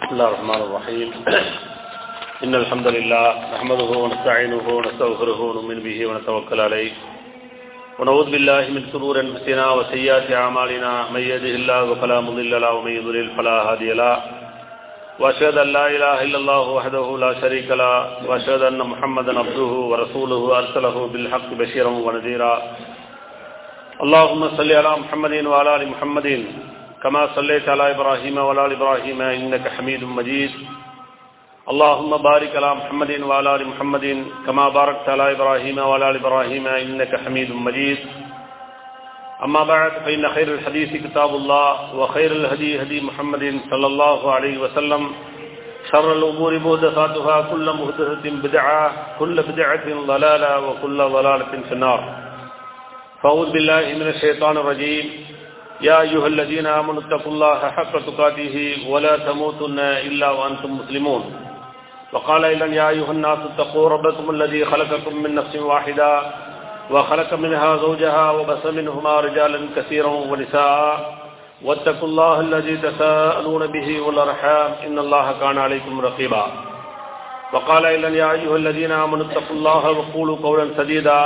بسم الله الرحمن الرحيم إن الحمد لله نحمده ونستعينه ونستغفره ونؤمن به ونتوكل عليه ونعوذ بالله من شرور أنفسنا وسيئات أعمالنا من يهده الله فلا مضل له ومن يضلل فلا هادي له وأشهد أن لا إله إلا الله وحده لا شريك له وأشهد أن محمدا عبده ورسوله أرسله بالحق بشيرا ونذيرا اللهم صل على محمد وعلى آل محمد كما صليت على إبراهيم وعلى آل إبراهيم إنك حميد مجيد اللهم بارك على محمد وعلى آل محمد كما باركت على إبراهيم وعلى آل إبراهيم إنك حميد مجيد أما بعد فإن خير الحديث كتاب الله وخير الهدي هدي محمد صلى الله عليه وسلم شر الأمور محدثاتها كل محدثة بدعة كل بدعة ضلالة وكل ضلالة في النار فأعوذ بالله من الشيطان الرجيم يا أيها الذين آمنوا اتقوا الله حق تقاته ولا تموتن إلا وأنتم مسلمون وقال إذا يا أيها الناس اتقوا ربكم الذي خلقكم من نفس واحدة وخلق منها زوجها وبث منهما رجالا كثيرا ونساء واتقوا الله الذي تساءلون به والأرحام إن الله كان عليكم رقيبا وقال إذا يا أيها الذين آمنوا اتقوا الله وقولوا قولا سديدا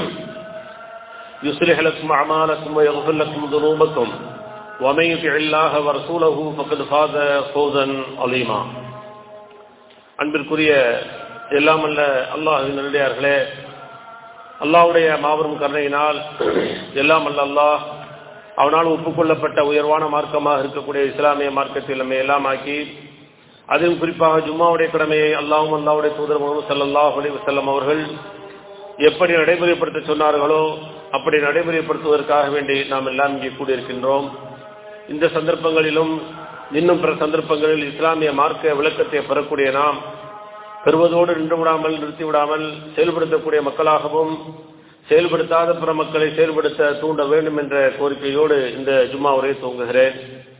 يصلح لكم أعمالكم ويغفر لكم ذنوبكم ومن يطع الله ورسوله فقد فاز فوزا عظيما அன்பிற்குரிய எல்லாம் அல்ல அல்லாஹின் நல்லடியார்களே அல்லாஹ்வுடைய மாபெரும் கருணையினால் எல்லாம் அல்ல அல்லாஹ் அவனால் ஒப்புக்கொள்ளப்பட்ட உயர்வான மார்க்கமாக இருக்கக்கூடிய இஸ்லாமிய மார்க்கத்தில் நம்ம எல்லாம் ஆக்கி அதுவும் குறிப்பாக ஜும்மாவுடைய கடமையை அல்லாஹும் அல்லாவுடைய தூதர் முகமது சல்லாஹ் அலி வசல்லம் அவர்கள் எப்படி நடைமுறைப்படுத்த சொன்னார்களோ அப்படி நடைமுறைப்படுத்துவதற்காக வேண்டி நாம் எல்லாம் இங்கே கூடியிருக்கின்றோம் இந்த சந்தர்ப்பங்களிலும் இன்னும் பிற சந்தர்ப்பங்களில் இஸ்லாமிய மார்க்க விளக்கத்தை பெறக்கூடிய நாம் பெறுவதோடு நின்று விடாமல் நிறுத்தி விடாமல் செயல்படுத்தக்கூடிய மக்களாகவும் செயல்படுத்தாத பிற மக்களை செயல்படுத்த தூண்ட வேண்டும் என்ற கோரிக்கையோடு இந்த ஜும்மா உரையை துவங்குகிறேன்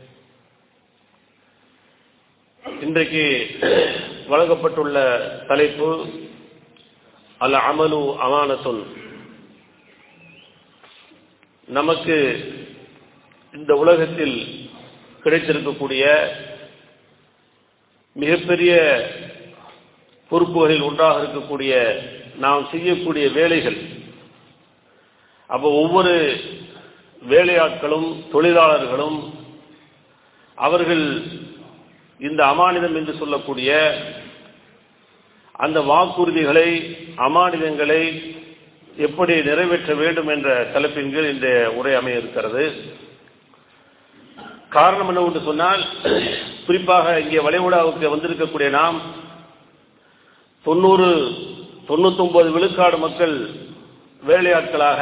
இன்றைக்கு வழங்கப்பட்டுள்ள தலைப்பு அல் அமலு அமானத்துன் நமக்கு இந்த உலகத்தில் கிடைத்திருக்கக்கூடிய மிகப்பெரிய பொறுப்புகளில் ஒன்றாக இருக்கக்கூடிய நாம் செய்யக்கூடிய வேலைகள் அப்போ ஒவ்வொரு வேலையாட்களும் தொழிலாளர்களும் அவர்கள் இந்த அமானிதம் என்று சொல்லக்கூடிய அந்த வாக்குறுதிகளை அமானிதங்களை எப்படி நிறைவேற்ற வேண்டும் என்ற தலைப்பின் கீழ் இந்த உரை அமைய இருக்கிறது காரணம் என்னவென்று சொன்னால் குறிப்பாக இங்கே வளைகுடாவுக்கு வந்திருக்கக்கூடிய நாம் தொண்ணூறு தொண்ணூத்தொன்பது விழுக்காடு மக்கள் வேலையாட்களாக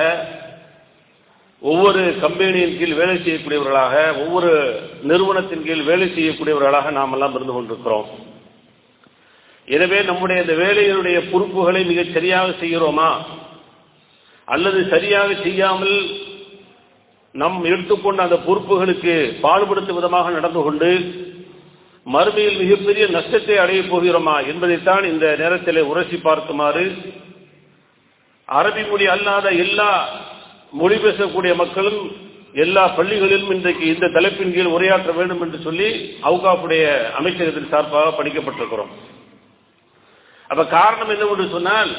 ஒவ்வொரு கம்பெனியின் கீழ் வேலை செய்யக்கூடியவர்களாக ஒவ்வொரு நிறுவனத்தின் கீழ் வேலை செய்யக்கூடியவர்களாக நாம் எல்லாம் இருந்து கொண்டிருக்கிறோம் எனவே நம்முடைய இந்த வேலைகளுடைய பொறுப்புகளை மிகச் சரியாக செய்கிறோமா அல்லது சரியாக செய்யாமல் நம் எடுத்துக்கொண்ட அந்த பொறுப்புகளுக்கு பாடுபடுத்தும் விதமாக நடந்து கொண்டு மறுமையில் மிகப்பெரிய நஷ்டத்தை அடையப் போகிறோமா என்பதைத்தான் இந்த நேரத்தில் உரசி பார்க்குமாறு அரபி மொழி அல்லாத எல்லா மொழி பேசக்கூடிய மக்களும் எல்லா பள்ளிகளிலும் இன்றைக்கு இந்த தலைப்பின் கீழ் உரையாற்ற வேண்டும் என்று சொல்லி அவுகாப்புடைய அமைச்சகத்தின் சார்பாக படிக்கப்பட்டிருக்கிறோம் அப்ப காரணம் என்னவென்று சொன்னால்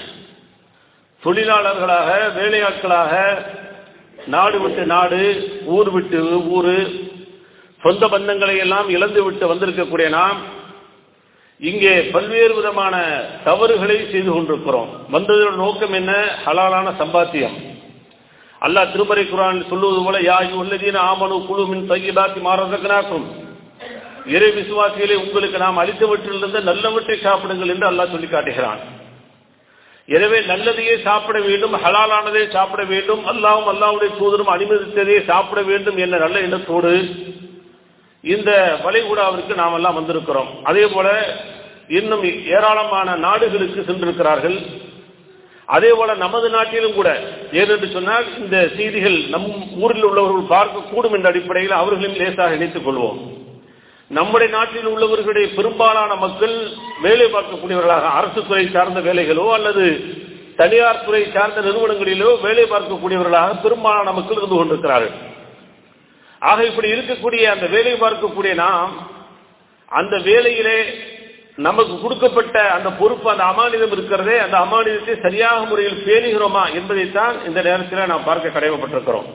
தொழிலாளர்களாக வேலையாட்களாக நாடு விட்டு நாடு ஊர் விட்டு ஊரு சொந்த பந்தங்களை எல்லாம் இழந்து விட்டு வந்திருக்கக்கூடிய நாம் இங்கே பல்வேறு விதமான தவறுகளை செய்து கொண்டிருக்கிறோம் வந்ததோட நோக்கம் என்ன ஹலாலான சம்பாத்தியம் அல்லாஹ் திருமறை குரான் சொல்லுவது போல யாயு உள்ளதீன ஆமனு குழுமின் தகிதாத்தி மாறதக்கனாக்கும் இறை விசுவாசிகளை உங்களுக்கு நாம் அளித்தவற்றிலிருந்து நல்லவற்றை சாப்பிடுங்கள் என்று அல்லாஹ் சொல்லி காட்டுகிறான் எனவே நல்லதையே சாப்பிட வேண்டும் ஹலாலானதே சாப்பிட வேண்டும் அல்லாவும் அல்லாவுடைய தூதரும் அனுமதித்ததே சாப்பிட வேண்டும் என்ற நல்ல எண்ணத்தோடு இந்த வளைகுடாவிற்கு நாம் எல்லாம் வந்திருக்கிறோம் அதே போல இன்னும் ஏராளமான நாடுகளுக்கு சென்றிருக்கிறார்கள் அதே போல நமது நாட்டிலும் கூட ஏனென்று சொன்னால் இந்த செய்திகள் நம் ஊரில் உள்ளவர்கள் பார்க்கக்கூடும் என்ற அடிப்படையில் அவர்களையும் லேசாக இணைத்துக் கொள்வோம் நம்முடைய நாட்டில் உள்ளவர்களுடைய பெரும்பாலான மக்கள் வேலை பார்க்கக்கூடியவர்களாக அரசு துறை சார்ந்த வேலைகளோ அல்லது தனியார் துறை சார்ந்த நிறுவனங்களிலோ வேலை பார்க்கக்கூடியவர்களாக பெரும்பாலான மக்கள் இருந்து கொண்டிருக்கிறார்கள் ஆக இப்படி இருக்கக்கூடிய அந்த வேலை பார்க்கக்கூடிய நாம் அந்த வேலையிலே நமக்கு கொடுக்கப்பட்ட அந்த பொறுப்பு அந்த அமானிதம் இருக்கிறதே அந்த அமானிதத்தை சரியாக முறையில் பேணுகிறோமா என்பதைத்தான் இந்த நேரத்தில் நாம் பார்க்க கடமைப்பட்டிருக்கிறோம்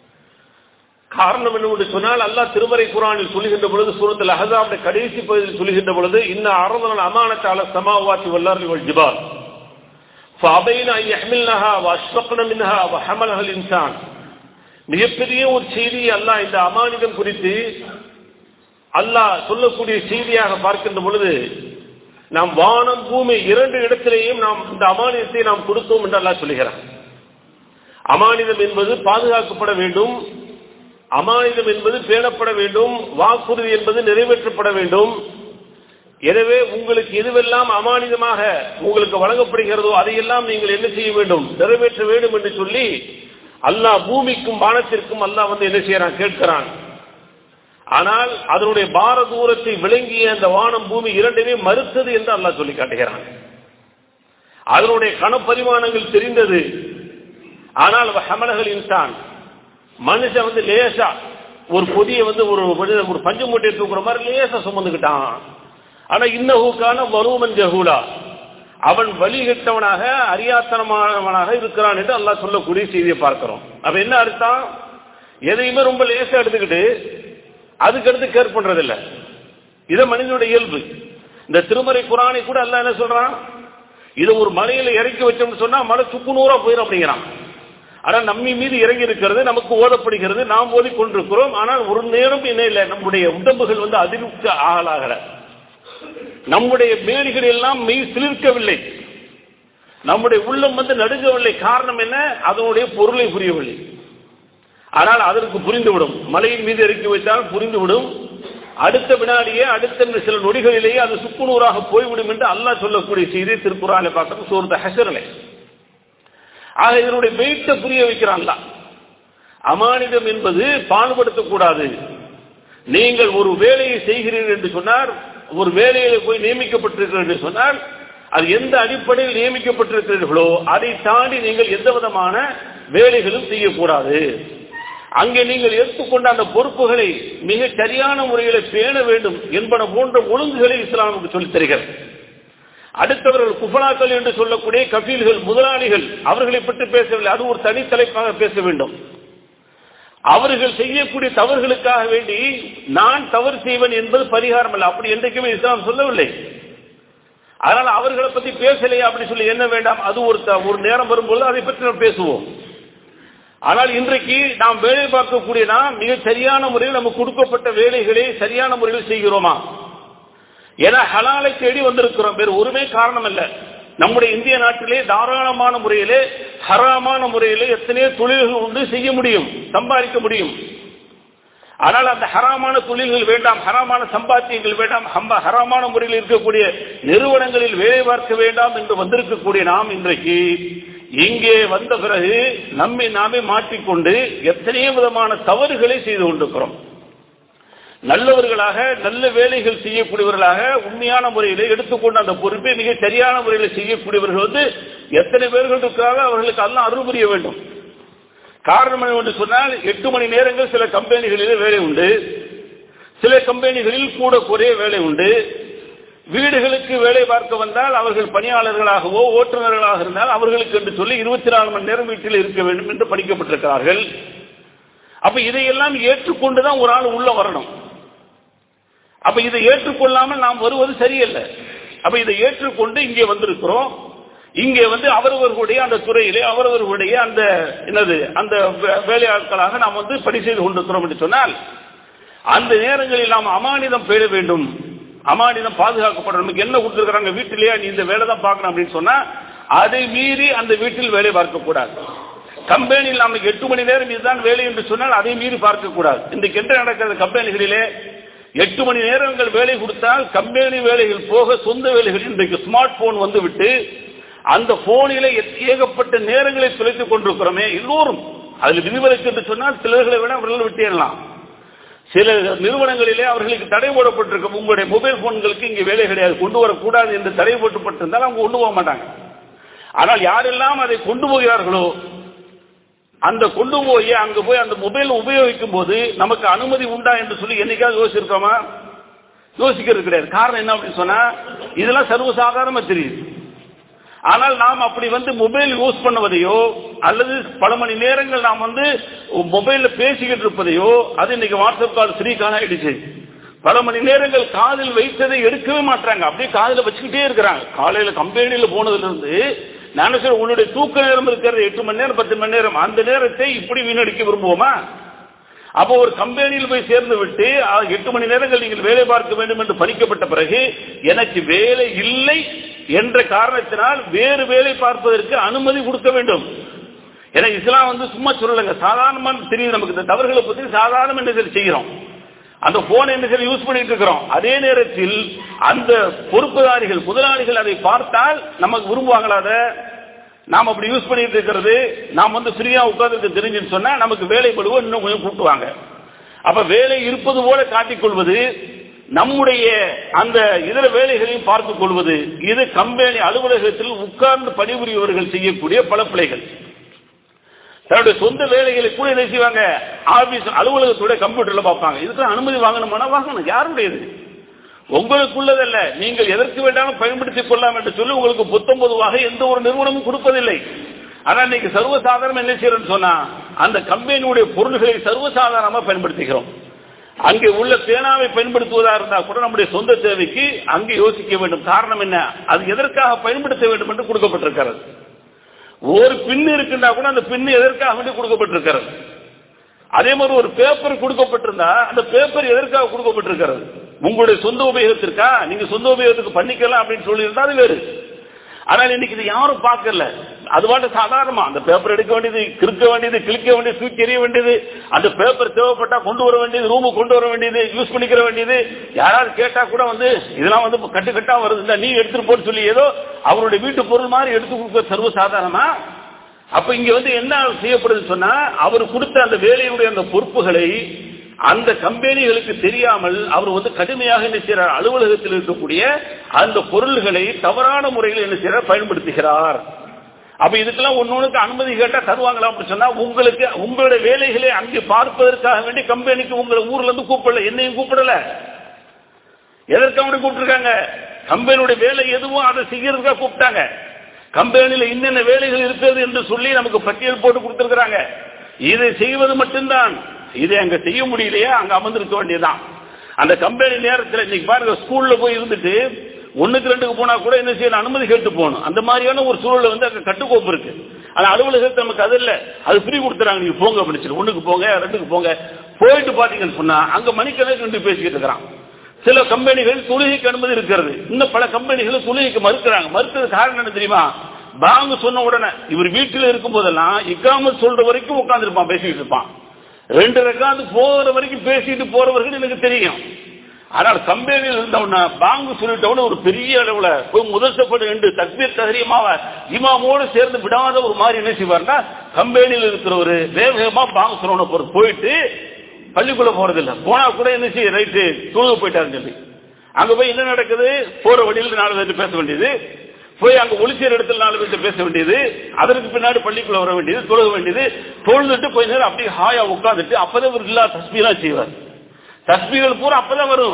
காரணம் என்னவென்று சொன்னால் அல்லாஹ் திருமறை குரானில் சொல்லுகின்ற பொழுது சூரத்தில் அஹதாவுடைய கடைசி பகுதியில் சொல்லுகின்ற பொழுது இன்ன அரதன அமானத்தால சமாவாத்தி வல்லார்கள் ஜிபால் فأبين أن يحملنها وأشفقن منها وحملها الإنسان மிகப்பெரிய ஒரு செய்தியை அல்லாஹ் இந்த அமானிதம் குறித்து அல்லாஹ் சொல்லக்கூடிய செய்தியாக பார்க்கின்ற பொழுது நாம் வானம் பூமி இரண்டு இடத்திலேயும் நாம் இந்த அமானிதத்தை நாம் கொடுத்தோம் என்று அல்லாஹ் சொல்லுகிறார் அமானிதம் என்பது பாதுகாக்கப்பட வேண்டும் அமானிதம் என்பது பேணப்பட வேண்டும் வாக்குறுதி என்பது நிறைவேற்றப்பட வேண்டும் எனவே உங்களுக்கு எதுவெல்லாம் அமானிதமாக உங்களுக்கு வழங்கப்படுகிறதோ அதையெல்லாம் நீங்கள் என்ன செய்ய வேண்டும் நிறைவேற்ற வேண்டும் என்று சொல்லி அல்லாஹ் பூமிக்கும் வானத்திற்கும் அல்லாஹ் வந்து என்ன செய்யறான் கேட்கிறான் ஆனால் அதனுடைய பார தூரத்தை விளங்கிய அந்த வானம் பூமி இரண்டுமே மறுத்தது என்று அல்லாஹ் சொல்லி காட்டுகிறான் அதனுடைய கணப்பரிமாணங்கள் தெரிந்தது ஆனால் ஹமலகள் இன்சான் மனுஷன் வந்து லேசா ஒரு பொதியை வந்து ஒரு ஒரு பஞ்சு மூட்டை தூக்குற மாதிரி லேசா சுமந்துக்கிட்டான் ஆனா இன்னஹூக்கான வருமன் ஜஹூலா அவன் வழிகட்டவனாக அறியாத்தனமானவனாக இருக்கிறான் என்று அல்லாஹ் சொல்லக்கூடிய செய்தியை பார்க்கிறோம் அப்ப என்ன அர்த்தம் எதையுமே ரொம்ப லேசா எடுத்துக்கிட்டு அதுக்கடுத்து கேர் பண்றது இல்ல இதை மனிதனுடைய இயல்பு இந்த திருமறை குரானை கூட அல்லாஹ் என்ன சொல்றான் இதை ஒரு மலையில இறக்கி வச்சோம்னு சொன்னா மலை சுக்கு நூறா போயிடும் அப்படிங்கிறான் ஆனா நம்மி மீது இறங்கி இருக்கிறது நமக்கு ஓதப்படுகிறது நாம் ஓதி கொண்டிருக்கிறோம் ஆனால் ஒரு நேரம் என்ன இல்லை நம்முடைய உடம்புகள் வந்து அதிர்வுக்கு ஆகலாகல நம்முடைய மேடிகள் எல்லாம் மெய் சிலிர்க்கவில்லை நம்முடைய உள்ளம் வந்து நடுங்கவில்லை காரணம் என்ன அதனுடைய பொருளை புரியவில்லை ஆனால் அதற்கு புரிந்துவிடும் மலையின் மீது இறக்கி வைத்தால் புரிந்துவிடும் அடுத்த வினாடியே அடுத்த சில நொடிகளிலேயே அது சுக்குநூறாக போய்விடும் என்று அல்லாஹ் சொல்லக்கூடிய செய்தி திருக்குறானை பார்க்கணும் சூர்ந்த ஹசரலை ஆக இதனுடைய வெயிட்ட புரிய வைக்கிறான்ல அமானிதம் என்பது பாடுபடுத்தக்கூடாது நீங்கள் ஒரு வேலையை செய்கிறீர்கள் என்று சொன்னார் ஒரு வேலையில போய் நியமிக்கப்பட்டிருக்கிறது என்று சொன்னால் அது எந்த அடிப்படையில் நியமிக்கப்பட்டிருக்கிறீர்களோ அதை தாண்டி நீங்கள் எந்த விதமான வேலைகளும் செய்யக்கூடாது அங்கே நீங்கள் எடுத்துக்கொண்ட அந்த பொறுப்புகளை மிக சரியான முறையில் பேண வேண்டும் என்பன போன்ற ஒழுங்குகளை இஸ்லாமுக்கு சொல்லித் தருகிறது அடுத்தவர்கள் குஃபலாக்கள் என்று சொல்லக்கூடிய கபீல்கள் முதலாளிகள் அவர்களை பற்றி பேசவில்லை அது ஒரு தனித்தலைப்பாக பேச வேண்டும் அவர்கள் செய்யக்கூடிய தவறுகளுக்காக வேண்டி நான் தவறு செய்வேன் என்பது பரிகாரம் அல்ல அப்படி என்றைக்குமே இஸ்லாம் சொல்லவில்லை அதனால் அவர்களை பத்தி பேசலையே அப்படி சொல்லி என்ன வேண்டாம் அது ஒரு ஒரு நேரம் வரும்போது அதை பற்றி நாம் பேசுவோம் ஆனால் இன்றைக்கு நாம் வேலை பார்க்கக்கூடிய நாம் மிக சரியான முறையில் நமக்கு கொடுக்கப்பட்ட வேலைகளை சரியான முறையில் செய்கிறோமா ஏன்னா ஹலாலை தேடி வந்திருக்கிறோம் வேறு ஒருமே காரணம் அல்ல நம்முடைய இந்திய நாட்டிலே தாராளமான முறையிலே ஹராமான முறையிலே எத்தனையோ தொழில்கள் உண்டு செய்ய முடியும் சம்பாதிக்க முடியும் ஆனால் அந்த ஹராமான தொழில்கள் வேண்டாம் ஹராமான சம்பாத்தியங்கள் வேண்டாம் ஹராமான முறையில் இருக்கக்கூடிய நிறுவனங்களில் வேலை பார்க்க வேண்டாம் என்று வந்திருக்கக்கூடிய நாம் இன்றைக்கு இங்கே வந்த பிறகு நம்மை நாமே மாற்றிக்கொண்டு எத்தனையோ விதமான தவறுகளை செய்து கொண்டிருக்கிறோம் நல்லவர்களாக நல்ல வேலைகள் செய்யக்கூடியவர்களாக உண்மையான முறையில் எடுத்துக்கொண்ட அந்த பொறுப்பை மிக சரியான முறையில் செய்யக்கூடியவர்கள் வந்து எத்தனை பேர்கள் இருக்கிறார்கள் அவர்களுக்கு எல்லாம் அருள் புரிய வேண்டும் காரணம் என்று சொன்னால் எட்டு மணி நேரங்கள் சில கம்பெனிகளில் வேலை உண்டு சில கம்பெனிகளில் கூட குறைய வேலை உண்டு வீடுகளுக்கு வேலை பார்க்க வந்தால் அவர்கள் பணியாளர்களாகவோ ஓட்டுநர்களாக இருந்தால் அவர்களுக்கு என்று சொல்லி இருபத்தி நாலு மணி நேரம் வீட்டில் இருக்க வேண்டும் என்று படிக்கப்பட்டிருக்கிறார்கள் அப்ப இதையெல்லாம் ஏற்றுக்கொண்டுதான் ஒரு ஆள் உள்ள வரணும் அப்ப இதை ஏற்றுக்கொள்ளாமல் நாம் வருவது சரியல்ல அப்ப இதை ஏற்றுக்கொண்டு இங்கே வந்திருக்கிறோம் இங்கே வந்து அவரவர்களுடைய அந்த துறையிலே அவரவர்களுடைய அந்த என்னது அந்த வேலையாட்களாக நாம் வந்து பணி செய்து கொண்டிருக்கிறோம் என்று சொன்னால் அந்த நேரங்களில் நாம் அமானிதம் பேட வேண்டும் அமானிதம் பாதுகாக்கப்படும் நமக்கு என்ன கொடுத்துருக்காங்க வீட்டிலேயே நீ இந்த வேலை தான் பார்க்கணும் அப்படின்னு சொன்னா அதை மீறி அந்த வீட்டில் வேலை பார்க்கக்கூடாது கம்பெனியில் நமக்கு எட்டு மணி நேரம் இதுதான் வேலை என்று சொன்னால் அதை மீறி பார்க்கக்கூடாது இன்றைக்கு என்ன நடக்கிறது கம்பெனிகளிலே எட்டு மணி நேரங்கள் வேலை கொடுத்தால் கம்பெனி வேலைகள் போக சொந்த வேலைகள் இன்றைக்கு ஸ்மார்ட் போன் வந்து விட்டு அந்த போனிலே ஏகப்பட்ட நேரங்களை துளைத்துக் கொண்டிருக்கிறோமே எல்லோரும் அதில் விதிவிலக்கு என்று சொன்னால் சிலர்களை விட அவர்கள் விட்டிடலாம் சில நிறுவனங்களிலே அவர்களுக்கு தடை போடப்பட்டிருக்கும் உங்களுடைய மொபைல் போன்களுக்கு இங்கே வேலை கிடையாது கொண்டு வரக்கூடாது என்று தடை போட்டுப்பட்டிருந்தால் அவங்க கொண்டு போக மாட்டாங்க ஆனால் யாரெல்லாம் அதை கொண்டு போகிறார்களோ அந்த கொண்டு போய் அங்க போய் அந்த மொபைல் உபயோகிக்கும் போது நமக்கு அனுமதி உண்டா என்று சொல்லி என்னைக்காவது யோசிச்சிருக்கோமா யோசிக்கிறது கிடையாது காரணம் என்ன அப்படின்னு சொன்னா இதெல்லாம் சர்வசாதாரணமா தெரியுது ஆனால் நாம் அப்படி வந்து மொபைல் யூஸ் பண்ணுவதையோ அல்லது பல மணி நேரங்கள் நாம் வந்து மொபைல்ல பேசிக்கிட்டு இருப்பதையோ அது இன்னைக்கு வாட்ஸ்அப் கால் ஃப்ரீ கால் ஆயிடுச்சு பல மணி நேரங்கள் காதில் வைத்ததை எடுக்கவே மாட்டாங்க அப்படியே காதில் வச்சுக்கிட்டே இருக்கிறாங்க காலையில கம்பெனியில போனதுல இருந்து நான் சொல்றேன் உன்னுடைய தூக்க நேரம் இருக்கிறது எட்டு மணி நேரம் பத்து மணி நேரம் அந்த நேரத்தை இப்படி வீணடிக்க விரும்புவோமா அப்போ ஒரு கம்பெனியில் போய் சேர்ந்து விட்டு எட்டு மணி நேரங்கள் நீங்கள் வேலை பார்க்க வேண்டும் என்று பணிக்கப்பட்ட பிறகு எனக்கு வேலை இல்லை என்ற காரணத்தினால் வேறு வேலை பார்ப்பதற்கு அனுமதி கொடுக்க வேண்டும் ஏன்னா இஸ்லாம் வந்து சும்மா சொல்லலைங்க சாதாரணமான தெரியுது நமக்கு இந்த தவறுகளை பற்றி சாதாரண என்ன சரி செய்கிறோம் அந்த போன் என்ன சரி யூஸ் பண்ணிட்டு இருக்கிறோம் அதே நேரத்தில் அந்த பொறுப்புதாரிகள் முதலாளிகள் அதை பார்த்தால் நமக்கு விரும்புவாங்களா அதை நாம் அப்படி யூஸ் பண்ணிட்டு இருக்கிறது நாம் வந்து ஃப்ரீயா உட்கார்ந்து தெரிஞ்சுன்னு சொன்னா நமக்கு வேலை படுவோ இன்னும் கொஞ்சம் கூட்டுவாங்க அப்ப வேலை இருப்பது போல காட்டிக்கொள்வது நம்முடைய அந்த இதர வேலைகளையும் பார்த்துக் கொள்வது இது கம்பெனி அலுவலகத்தில் உட்கார்ந்து பணிபுரியவர்கள் செய்யக்கூடிய பல பிழைகள் தன்னுடைய சொந்த வேலைகளை கூட என்ன செய்வாங்க ஆபீஸ் அலுவலகத்தோட கம்ப்யூட்டர்ல பார்ப்பாங்க இதுக்கு அனுமதி வாங்கணுமானா வாங்கணும் யாருடையது உங்களுக்குள்ளதல்ல நீங்கள் எதற்கு வேண்டாலும் பயன்படுத்திக் கொள்ளலாம் என்று சொல்லி உங்களுக்கு புத்தம்பதுவாக எந்த ஒரு நிறுவனமும் கொடுப்பதில்லை ஆனா இன்னைக்கு சர்வசாதாரணம் என்ன செய்யறோம்னு சொன்னா அந்த கம்பெனியுடைய பொருள்களை சர்வசாதாரணமா பயன்படுத்துகிறோம் அங்கே உள்ள பேனாவை பயன்படுத்துவதா இருந்தா கூட நம்முடைய சொந்த தேவைக்கு அங்கே யோசிக்க வேண்டும் காரணம் என்ன அது எதற்காக பயன்படுத்த வேண்டும் என்று கொடுக்கப்பட்டிருக்கிறது ஒரு பின்னு இருக்குன்னா கூட அந்த பின்னு எதற்காக வேண்டி கொடுக்கப்பட்டிருக்கிறது அதே மாதிரி ஒரு பேப்பர் கொடுக்கப்பட்டிருந்தா அந்த பேப்பர் எதற்காக கொடுக்கப்பட்டிருக்கிறது உங்களுடைய சொந்த உபயோகத்திற்கா நீங்க சொந்த உபயோகத்துக்கு பண்ணிக்கலாம் அப்படின்னு சொல்லியிருந்தா அது வேறு ஆனால் இன்னைக்கு இது யாரும் பார்க்கல அது பாட்டு சாதாரணமா அந்த பேப்பர் எடுக்க வேண்டியது கிறுக்க வேண்டியது கிழிக்க வேண்டியது தூக்கி எறிய வேண்டியது அந்த பேப்பர் தேவைப்பட்டா கொண்டு வர வேண்டியது ரூமுக்கு கொண்டு வர வேண்டியது யூஸ் பண்ணிக்கிற வேண்டியது யாராவது கேட்டா கூட வந்து இதெல்லாம் வந்து கட்டு கட்டா வருது இந்த நீ எடுத்துட்டு போன்னு சொல்லி ஏதோ அவருடைய வீட்டு பொருள் மாதிரி எடுத்து கொடுக்க சர்வ சாதாரணமா அப்ப இங்க வந்து என்ன செய்யப்படுது சொன்னா அவர் கொடுத்த அந்த வேலையுடைய அந்த பொறுப்புகளை அந்த கம்பெனிகளுக்கு தெரியாமல் அவர் வந்து கடுமையாக என்ன செய்யறார் அலுவலகத்தில் இருக்கக்கூடிய அந்த பொருள்களை தவறான முறையில் என்ன செய்யறார் பயன்படுத்துகிறார் அப்ப இதுக்கெல்லாம் ஒன்னொன்னுக்கு அனுமதி கேட்டா தருவாங்களா அப்படின்னு சொன்னா உங்களுக்கு உங்களுடைய வேலைகளை அங்கே பார்ப்பதற்காக வேண்டி கம்பெனிக்கு உங்களை ஊர்ல இருந்து கூப்பிடல என்னையும் கூப்பிடல எதற்கு அவனை கூப்பிட்டுருக்காங்க கம்பெனியுடைய வேலை எதுவும் அதை செய்யறதுக்காக கூப்பிட்டாங்க கம்பெனியில இன்னென்ன வேலைகள் இருக்கிறது என்று சொல்லி நமக்கு பட்டியல் போட்டு கொடுத்திருக்கிறாங்க இதை செய்வது மட்டும்தான் இதை அங்க செய்ய முடியலையா அங்க அமர்ந்திருக்க வேண்டியதுதான் அந்த கம்பெனி நேரத்தில் இன்னைக்கு பாருங்க ஸ்கூல்ல போய் இருந்துட்டு ஒண்ணுக்கு ரெண்டுக்கு போனா கூட என்ன செய்யணும் அனுமதி கேட்டு போகணும் அந்த மாதிரியான ஒரு சூழல் வந்து அங்க கட்டுக்கோப்பு இருக்கு ஆனா அலுவலகத்தை நமக்கு அது இல்ல அது ஃப்ரீ கொடுத்துறாங்க நீங்க போங்க அப்படின்னு ஒண்ணுக்கு போங்க ரெண்டுக்கு போங்க போயிட்டு பாத்தீங்கன்னு சொன்னா அங்க மணிக்கணக்கு ரெண்டு பேசிக்கிட்டு இருக்கிறான் சில கம்பெனிகள் தொழுகைக்கு அனுமதி இருக்கிறது இன்னும் பல கம்பெனிகள் தொழுகைக்கு மறுக்கிறாங்க மறுக்கிறது காரணம் என்ன தெரியுமா பாங்கு சொன்ன உடனே இவர் வீட்டில் இருக்கும் போதெல்லாம் இக்காமத் சொல்ற வரைக்கும் உட்கார்ந்துருப்பான் பேசிக்கிட்டு இருப்பான் ரெண்டு ரெக்காந்து போகிற வரைக்கும் பேசிட்டு போறவர்கள் எனக்கு தெரியும் ஆனால் கம்பெனியில் இருந்தவன பாங்கு சொல்லிட்டவன ஒரு பெரிய அளவுல போய் முதல்சப்பட்டு ரெண்டு தக்பீர் தகரியமாவ இமாமோடு சேர்ந்து விடாத ஒரு மாதிரி என்ன செய்வார்னா கம்பெனியில் இருக்கிற ஒரு வேகமா பாங்கு சொன்ன போறது போயிட்டு பள்ளிக்குள்ள போறது இல்ல போனா கூட என்ன செய்ய ரைட்டு தொழுக போயிட்டாருன்னு சொல்லி அங்க போய் என்ன நடக்குது போற வழியில் நாலு பேர்த்து பேச வேண்டியது போய் அங்க ஒளிச்சேர் இடத்துல நாலு பேர்த்து பேச வேண்டியது அதற்கு பின்னாடி பள்ளிக்குள்ள வர வேண்டியது தொழுக வேண்டியது தொழுதுட்டு கொஞ்ச நேரம் அப்படியே ஹாயா உட்காந்துட்டு அப்பதான் ஒரு இல்லா தஸ்பீலாம் செய்வார் தஸ்பீகள் பூரா அப்பதான் வரும்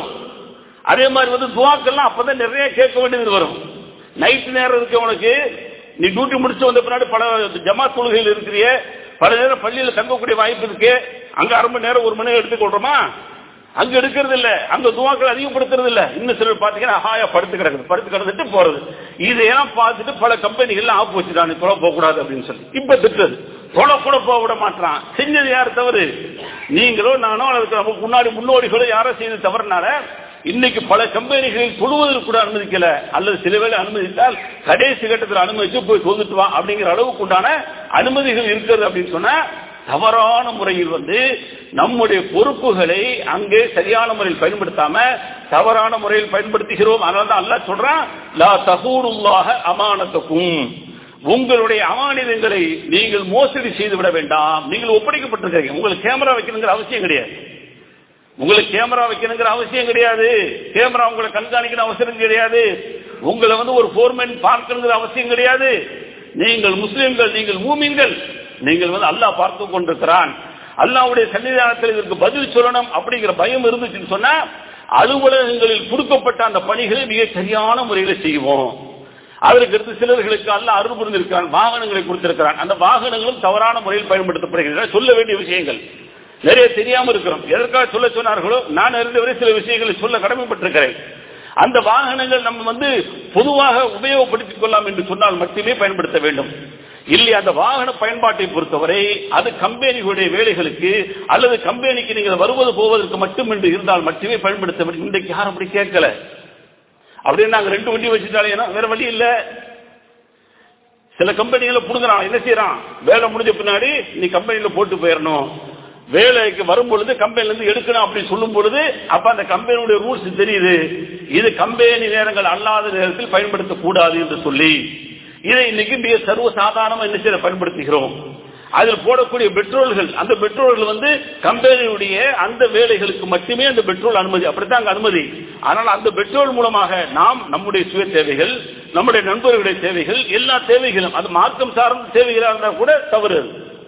அதே மாதிரி வந்து துவாக்கெல்லாம் அப்பதான் நிறைய கேட்க வேண்டியது வரும் நைட் நேரம் இருக்கு உனக்கு நீ டியூட்டி முடிச்சு வந்த பின்னாடி பல ஜமாத் தொழுகையில் இருக்கிறிய பல நேரம் பள்ளியில தங்கக்கூடிய வாய்ப்பு இருக்கு அங்க அரை மணி நேரம் ஒரு மணி நேரம் எடுத்துக்கொள்றோமா அங்க எடுக்கிறது இல்ல அங்க துவாக்கள் அதிகப்படுத்துறது இல்ல இன்னும் சிலர் பாத்தீங்கன்னா ஹாயா படுத்து கிடக்குது படுத்து கிடந்துட்டு போறது இதையெல்லாம் பார்த்துட்டு பல கம்பெனிகள் ஆப் வச்சுட்டாங்க தொலை போக கூடாது அப்படின்னு சொல்லி இப்ப திட்டுறது தொலை கூட போக விட மாட்டான் செஞ்சது யார் தவறு நீங்களோ நானோ அதுக்கு நமக்கு முன்னாடி முன்னோடிகளோ யாரோ செய்த தவறுனால இன்னைக்கு பல கம்பெனிகளில் தொழுவதற்கு கூட அனுமதிக்கல அல்லது சில வேளை அனுமதித்தால் கடைசி கட்டத்தில் அனுமதிச்சு போய் தொழுதுட்டு வா அப்படிங்கிற அளவுக்கு உண்டான அனுமதிகள் இருக்கிறது அப்படின்னு சொன்னா தவறான முறையில் வந்து நம்முடைய பொறுப்புகளை அங்கே சரியான முறையில் பயன்படுத்தாம தவறான முறையில் பயன்படுத்துகிறோம் அதனால தான் அல்ல சொல்றான் லா தகூருல்லாக அமானத்துக்கும் உங்களுடைய அமானிதங்களை நீங்கள் மோசடி செய்து விட வேண்டாம் நீங்கள் ஒப்படைக்கப்பட்டிருக்கீங்க உங்களுக்கு கேமரா வைக்கணுங்கிற அவசியம் கிடையாது உங்களுக்கு கேமரா வைக்கணுங்கிற அவசியம் கிடையாது கேமரா உங்களை கண்காணிக்கணும் அவசியம் கிடையாது உங்களை வந்து ஒரு போர்மேன் பார்க்கணுங்கிற அவசியம் கிடையாது நீங்கள் முஸ்லிம்கள் நீங்கள் மூமின்கள் நீங்கள் வந்து அல்லாஹ் பார்த்து கொண்டிருக்கிறான் அல்லாவுடைய சன்னிதானத்தில் இதற்கு பதில் சொல்லணும் அப்படிங்கிற பயம் இருந்துச்சுன்னு சொன்னா அலுவலகங்களில் கொடுக்கப்பட்ட அந்த பணிகளை மிக சரியான முறையில் செய்வோம் அதற்கு அடுத்து சிலர்களுக்கு அல்ல அருள் புரிந்திருக்கிறான் வாகனங்களை கொடுத்திருக்கிறான் அந்த வாகனங்களும் தவறான முறையில் பயன்படுத்தப்படுகின்றன சொல்ல வேண்டிய விஷயங்கள் நிறைய தெரியாம இருக்கிறோம் எதற்காக சொல்ல சொன்னார்களோ நான் அறிந்தவரை சில விஷயங்களை சொல்ல கடமைப்பட்டிருக்கிறேன் அந்த வாகனங்கள் நம்ம வந்து பொதுவாக உபயோகப்படுத்திக் கொள்ளலாம் என்று சொன்னால் மட்டுமே பயன்படுத்த வேண்டும் இல்லை அந்த வாகன பயன்பாட்டை பொறுத்தவரை அது கம்பெனிகளுடைய வேலைகளுக்கு அல்லது கம்பெனிக்கு நீங்கள் வருவது போவதற்கு மட்டும் என்று இருந்தால் மட்டுமே பயன்படுத்த வேண்டும் இன்றைக்கு யாரும் அப்படி கேட்கல அப்படின்னு நாங்க ரெண்டு வண்டி வச்சுட்டாலே வேற வழி இல்ல சில கம்பெனிகளை புடுங்குறான் என்ன செய்யறான் வேலை முடிஞ்ச பின்னாடி நீ கம்பெனியில போட்டு போயிடணும் வேலைக்கு வரும் பொழுது கம்பெனில இருந்து எடுக்கணும் அப்படின்னு சொல்லும் பொழுது அப்ப அந்த கம்பெனியுடைய ரூல்ஸ் தெரியுது இது கம்பெனி நேரங்கள் அல்லாத நேரத்தில் பயன்படுத்தக்கூடாது என்று சொல்லி இதை இன்னைக்கு மிக சர்வ சாதாரணமா என்ன செய்ய பயன்படுத்துகிறோம் அதில் போடக்கூடிய பெட்ரோல்கள் அந்த பெட்ரோல்கள் வந்து கம்பெனியுடைய அந்த வேலைகளுக்கு மட்டுமே அந்த பெட்ரோல் அனுமதி அப்படித்தான் அங்க அனுமதி ஆனால் அந்த பெட்ரோல் மூலமாக நாம் நம்முடைய சுய தேவைகள் நம்முடைய நண்பர்களுடைய தேவைகள் எல்லா தேவைகளும் அது மார்க்கம் சார்ந்த தேவைகளாக இருந்தால் கூட தவறு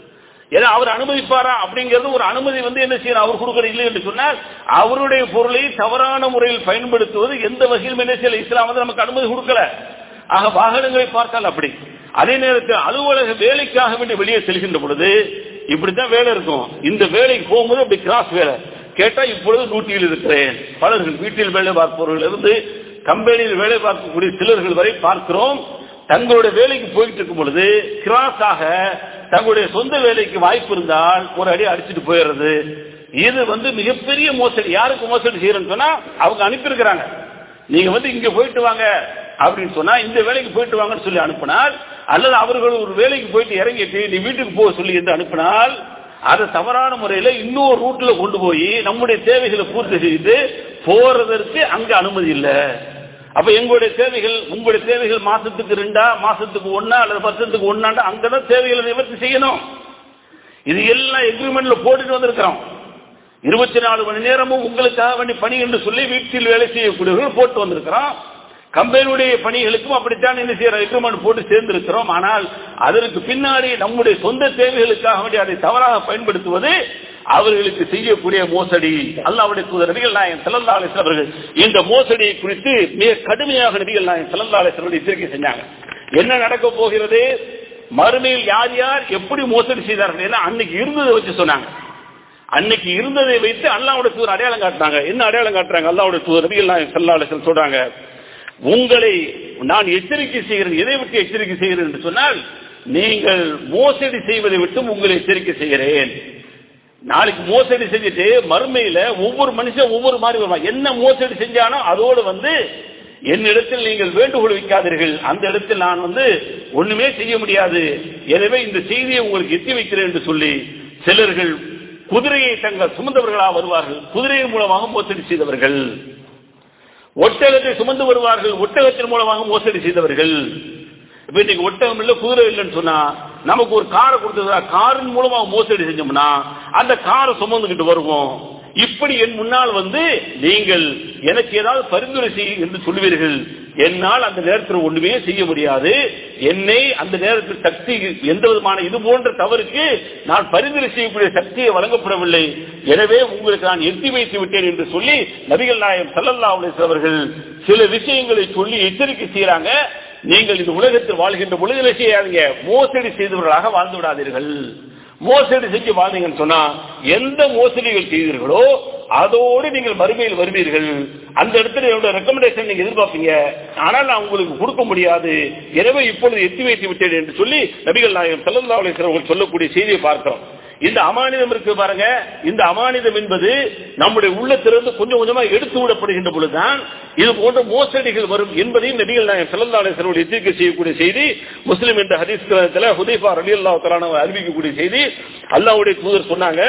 ஏன்னா அவர் அனுமதிப்பாரா அப்படிங்கிறது ஒரு அனுமதி வந்து என்ன செய்யணும் அவர் கொடுக்கிற இல்லை என்று சொன்னால் அவருடைய பொருளை தவறான முறையில் பயன்படுத்துவது எந்த வகையிலும் என்ன செய்யல இஸ்லாம் வந்து நமக்கு அனுமதி கொடுக்கல ஆக வாகனங்களை பார்த்தால் அப்படி அதே நேரத்தில் அலுவலக வேலைக்காக வேண்டி வெளியே செல்கின்ற பொழுது இப்படித்தான் வேலை இருக்கும் இந்த வேலைக்கு போகும்போது அப்படி கிராஸ் வேலை கேட்டா இப்பொழுது டியூட்டியில் இருக்கிறேன் பலர்கள் வீட்டில் வேலை பார்ப்பவர்கள் இருந்து கம்பெனியில் வேலை பார்க்கக்கூடிய சிலர்கள் வரை பார்க்கிறோம் தங்களுடைய வேலைக்கு போயிட்டு இருக்கும் பொழுது கிராஸாக தங்களுடைய சொந்த வேலைக்கு வாய்ப்பு இருந்தால் ஒரு அடி அடிச்சுட்டு போயிடுறது இது வந்து மிகப்பெரிய மோசடி யாருக்கு மோசடி செய்யறேன்னு சொன்னா அவங்க அனுப்பியிருக்கிறாங்க நீங்க வந்து இங்க போயிட்டு வாங்க அப்படின்னு சொன்னா இந்த வேலைக்கு போயிட்டு வாங்கன்னு சொல்லி அனுப்பினால் அல்லது அவர்கள் ஒரு வேலைக்கு போயிட்டு இறங்கிட்டு நீ வீட்டுக்கு போக சொல்லி என்று அனுப்பினால் அதை தவறான முறையில இன்னொரு ரூட்ல கொண்டு போய் நம்முடைய தேவைகளை பூர்த்தி செய்து போறதற்கு அங்க அனுமதி இல்லை அப்ப எங்களுடைய தேவைகள் உங்களுடைய தேவைகள் மாசத்துக்கு ரெண்டா மாசத்துக்கு ஒன்னா அல்லது வருஷத்துக்கு ஒன்னாண்டா அங்கதான் தேவைகளை நிவர்த்தி செய்யணும் இது எல்லாம் எக்ரிமெண்ட்ல போட்டுட்டு வந்திருக்கிறோம் இருபத்தி நாலு மணி நேரமும் உங்களுக்காக வேண்டி பணி என்று சொல்லி வீட்டில் வேலை செய்யக்கூடியவர்கள் போட்டு வந்திருக்கிறோம் கம்பெனியுடைய பணிகளுக்கும் அப்படித்தான் என்ன செய்யற எக்ரிமெண்ட் போட்டு சேர்ந்திருக்கிறோம் ஆனால் அதற்கு பின்னாடி நம்முடைய சொந்த தேவைகளுக்காக வேண்டி அதை தவறாக பயன்படுத்துவது அவர்களுக்கு செய்யக்கூடிய மோசடி அல்லாவுடைய தூதர் நபிகள் நாயன் செல்லல்லா அவர்கள் இந்த மோசடியை குறித்து மிக கடுமையாக நபிகள் நாயன் செல்லல்லா அலிஸ்வர்கள் எச்சரிக்கை செஞ்சாங்க என்ன நடக்க போகிறது மறுமையில் யார் யார் எப்படி மோசடி செய்தார்கள் ஏன்னா அன்னைக்கு இருந்ததை வச்சு சொன்னாங்க அன்னைக்கு இருந்ததை வைத்து அல்லாவுடைய தூதர் அடையாளம் காட்டுறாங்க என்ன அடையாளம் காட்டுறாங்க அல்லாவுடைய தூதர் நபிகள் நாயன் செல்லா அலிஸ்வல் சொல்றாங்க உங்களை நான் எச்சரிக்கை செய்கிறேன் எதை விட்டு எச்சரிக்கை செய்கிறேன் என்று சொன்னால் நீங்கள் மோசடி செய்வதை விட்டும் உங்களை எச்சரிக்கை செய்கிறேன் நாளைக்கு மோசடி செஞ்சுட்டு மறுமையில ஒவ்வொரு மனுஷன் ஒவ்வொரு மாதிரி வருவான் என்ன மோசடி செஞ்சானோ அதோடு வந்து என்னிடத்தில் நீங்கள் வேண்டுகோள் வைக்காதீர்கள் அந்த இடத்தில் நான் வந்து ஒண்ணுமே செய்ய முடியாது எனவே இந்த செய்தியை உங்களுக்கு எத்தி வைக்கிறேன் என்று சொல்லி சிலர்கள் குதிரையை தங்கள் சுமந்தவர்களாக வருவார்கள் குதிரையின் மூலமாக மோசடி செய்தவர்கள் ஒட்டகத்தை சுமந்து வருவார்கள் ஒட்டகத்தின் மூலமாக மோசடி செய்தவர்கள் இப்ப இன்னைக்கு ஒட்டகம் இல்ல குதிரை இல்லைன்னு சொன்னா நமக்கு ஒரு காரை கொடுத்ததா காரின் மூலமா மோசடி செஞ்சோம்னா அந்த காரை சுமந்துகிட்டு வருவோம் இப்படி என் முன்னால் வந்து நீங்கள் எனக்கு ஏதாவது பரிந்துரை செய் என்று சொல்லுவீர்கள் என்னால் அந்த நேரத்தில் ஒண்ணுமே செய்ய முடியாது என்னை அந்த நேரத்தில் சக்தி எந்த விதமான இது போன்ற தவறுக்கு நான் பரிந்துரை செய்யக்கூடிய சக்தியை வழங்கப்படவில்லை எனவே உங்களுக்கு நான் எட்டி வைத்து விட்டேன் என்று சொல்லி நபிகள் நாயம் சல்லல்லா அவர்கள் சில விஷயங்களை சொல்லி எச்சரிக்கை செய்யறாங்க நீங்கள் இந்த உலகத்தில் வாழ்கின்ற பொழுது செய்யாதீங்க மோசடி செய்தவர்களாக வாழ்ந்து விடாதீர்கள் மோசடி செஞ்சு வாழ்ந்தீங்கன்னு சொன்னா எந்த மோசடிகள் செய்தீர்களோ அதோடு நீங்கள் மறுமையில் வருவீர்கள் அந்த இடத்துல என்னோட ரெக்கமெண்டேஷன் நீங்க எதிர்பார்ப்பீங்க ஆனால் நான் உங்களுக்கு கொடுக்க முடியாது எனவே இப்பொழுது எத்தி வைத்து விட்டேன் என்று சொல்லி நபிகள் நாயகம் செல்லல்லா அவர்கள் சொல்லக்கூடிய செய்தியை பார்க்கிறோம் இந்த அமானிதம் இருக்கு பாருங்க இந்த அமானிதம் என்பது நம்முடைய உள்ளத்திலிருந்து கொஞ்சம் கொஞ்சமா எடுத்து விடப்படுகின்ற பொழுதுதான் இது போன்ற மோசடிகள் வரும் என்பதையும் நபிகள் நாயகம் செல்லல்லா அலிஸ்வரோட எச்சரிக்கை செய்யக்கூடிய செய்தி முஸ்லிம் என்ற ஹதீஸ் கிரகத்தில் ஹுதைஃபா ரலி அல்லா அறிவிக்கக்கூடிய செய்தி அல்லாவுடைய தூதர் சொன்னாங்க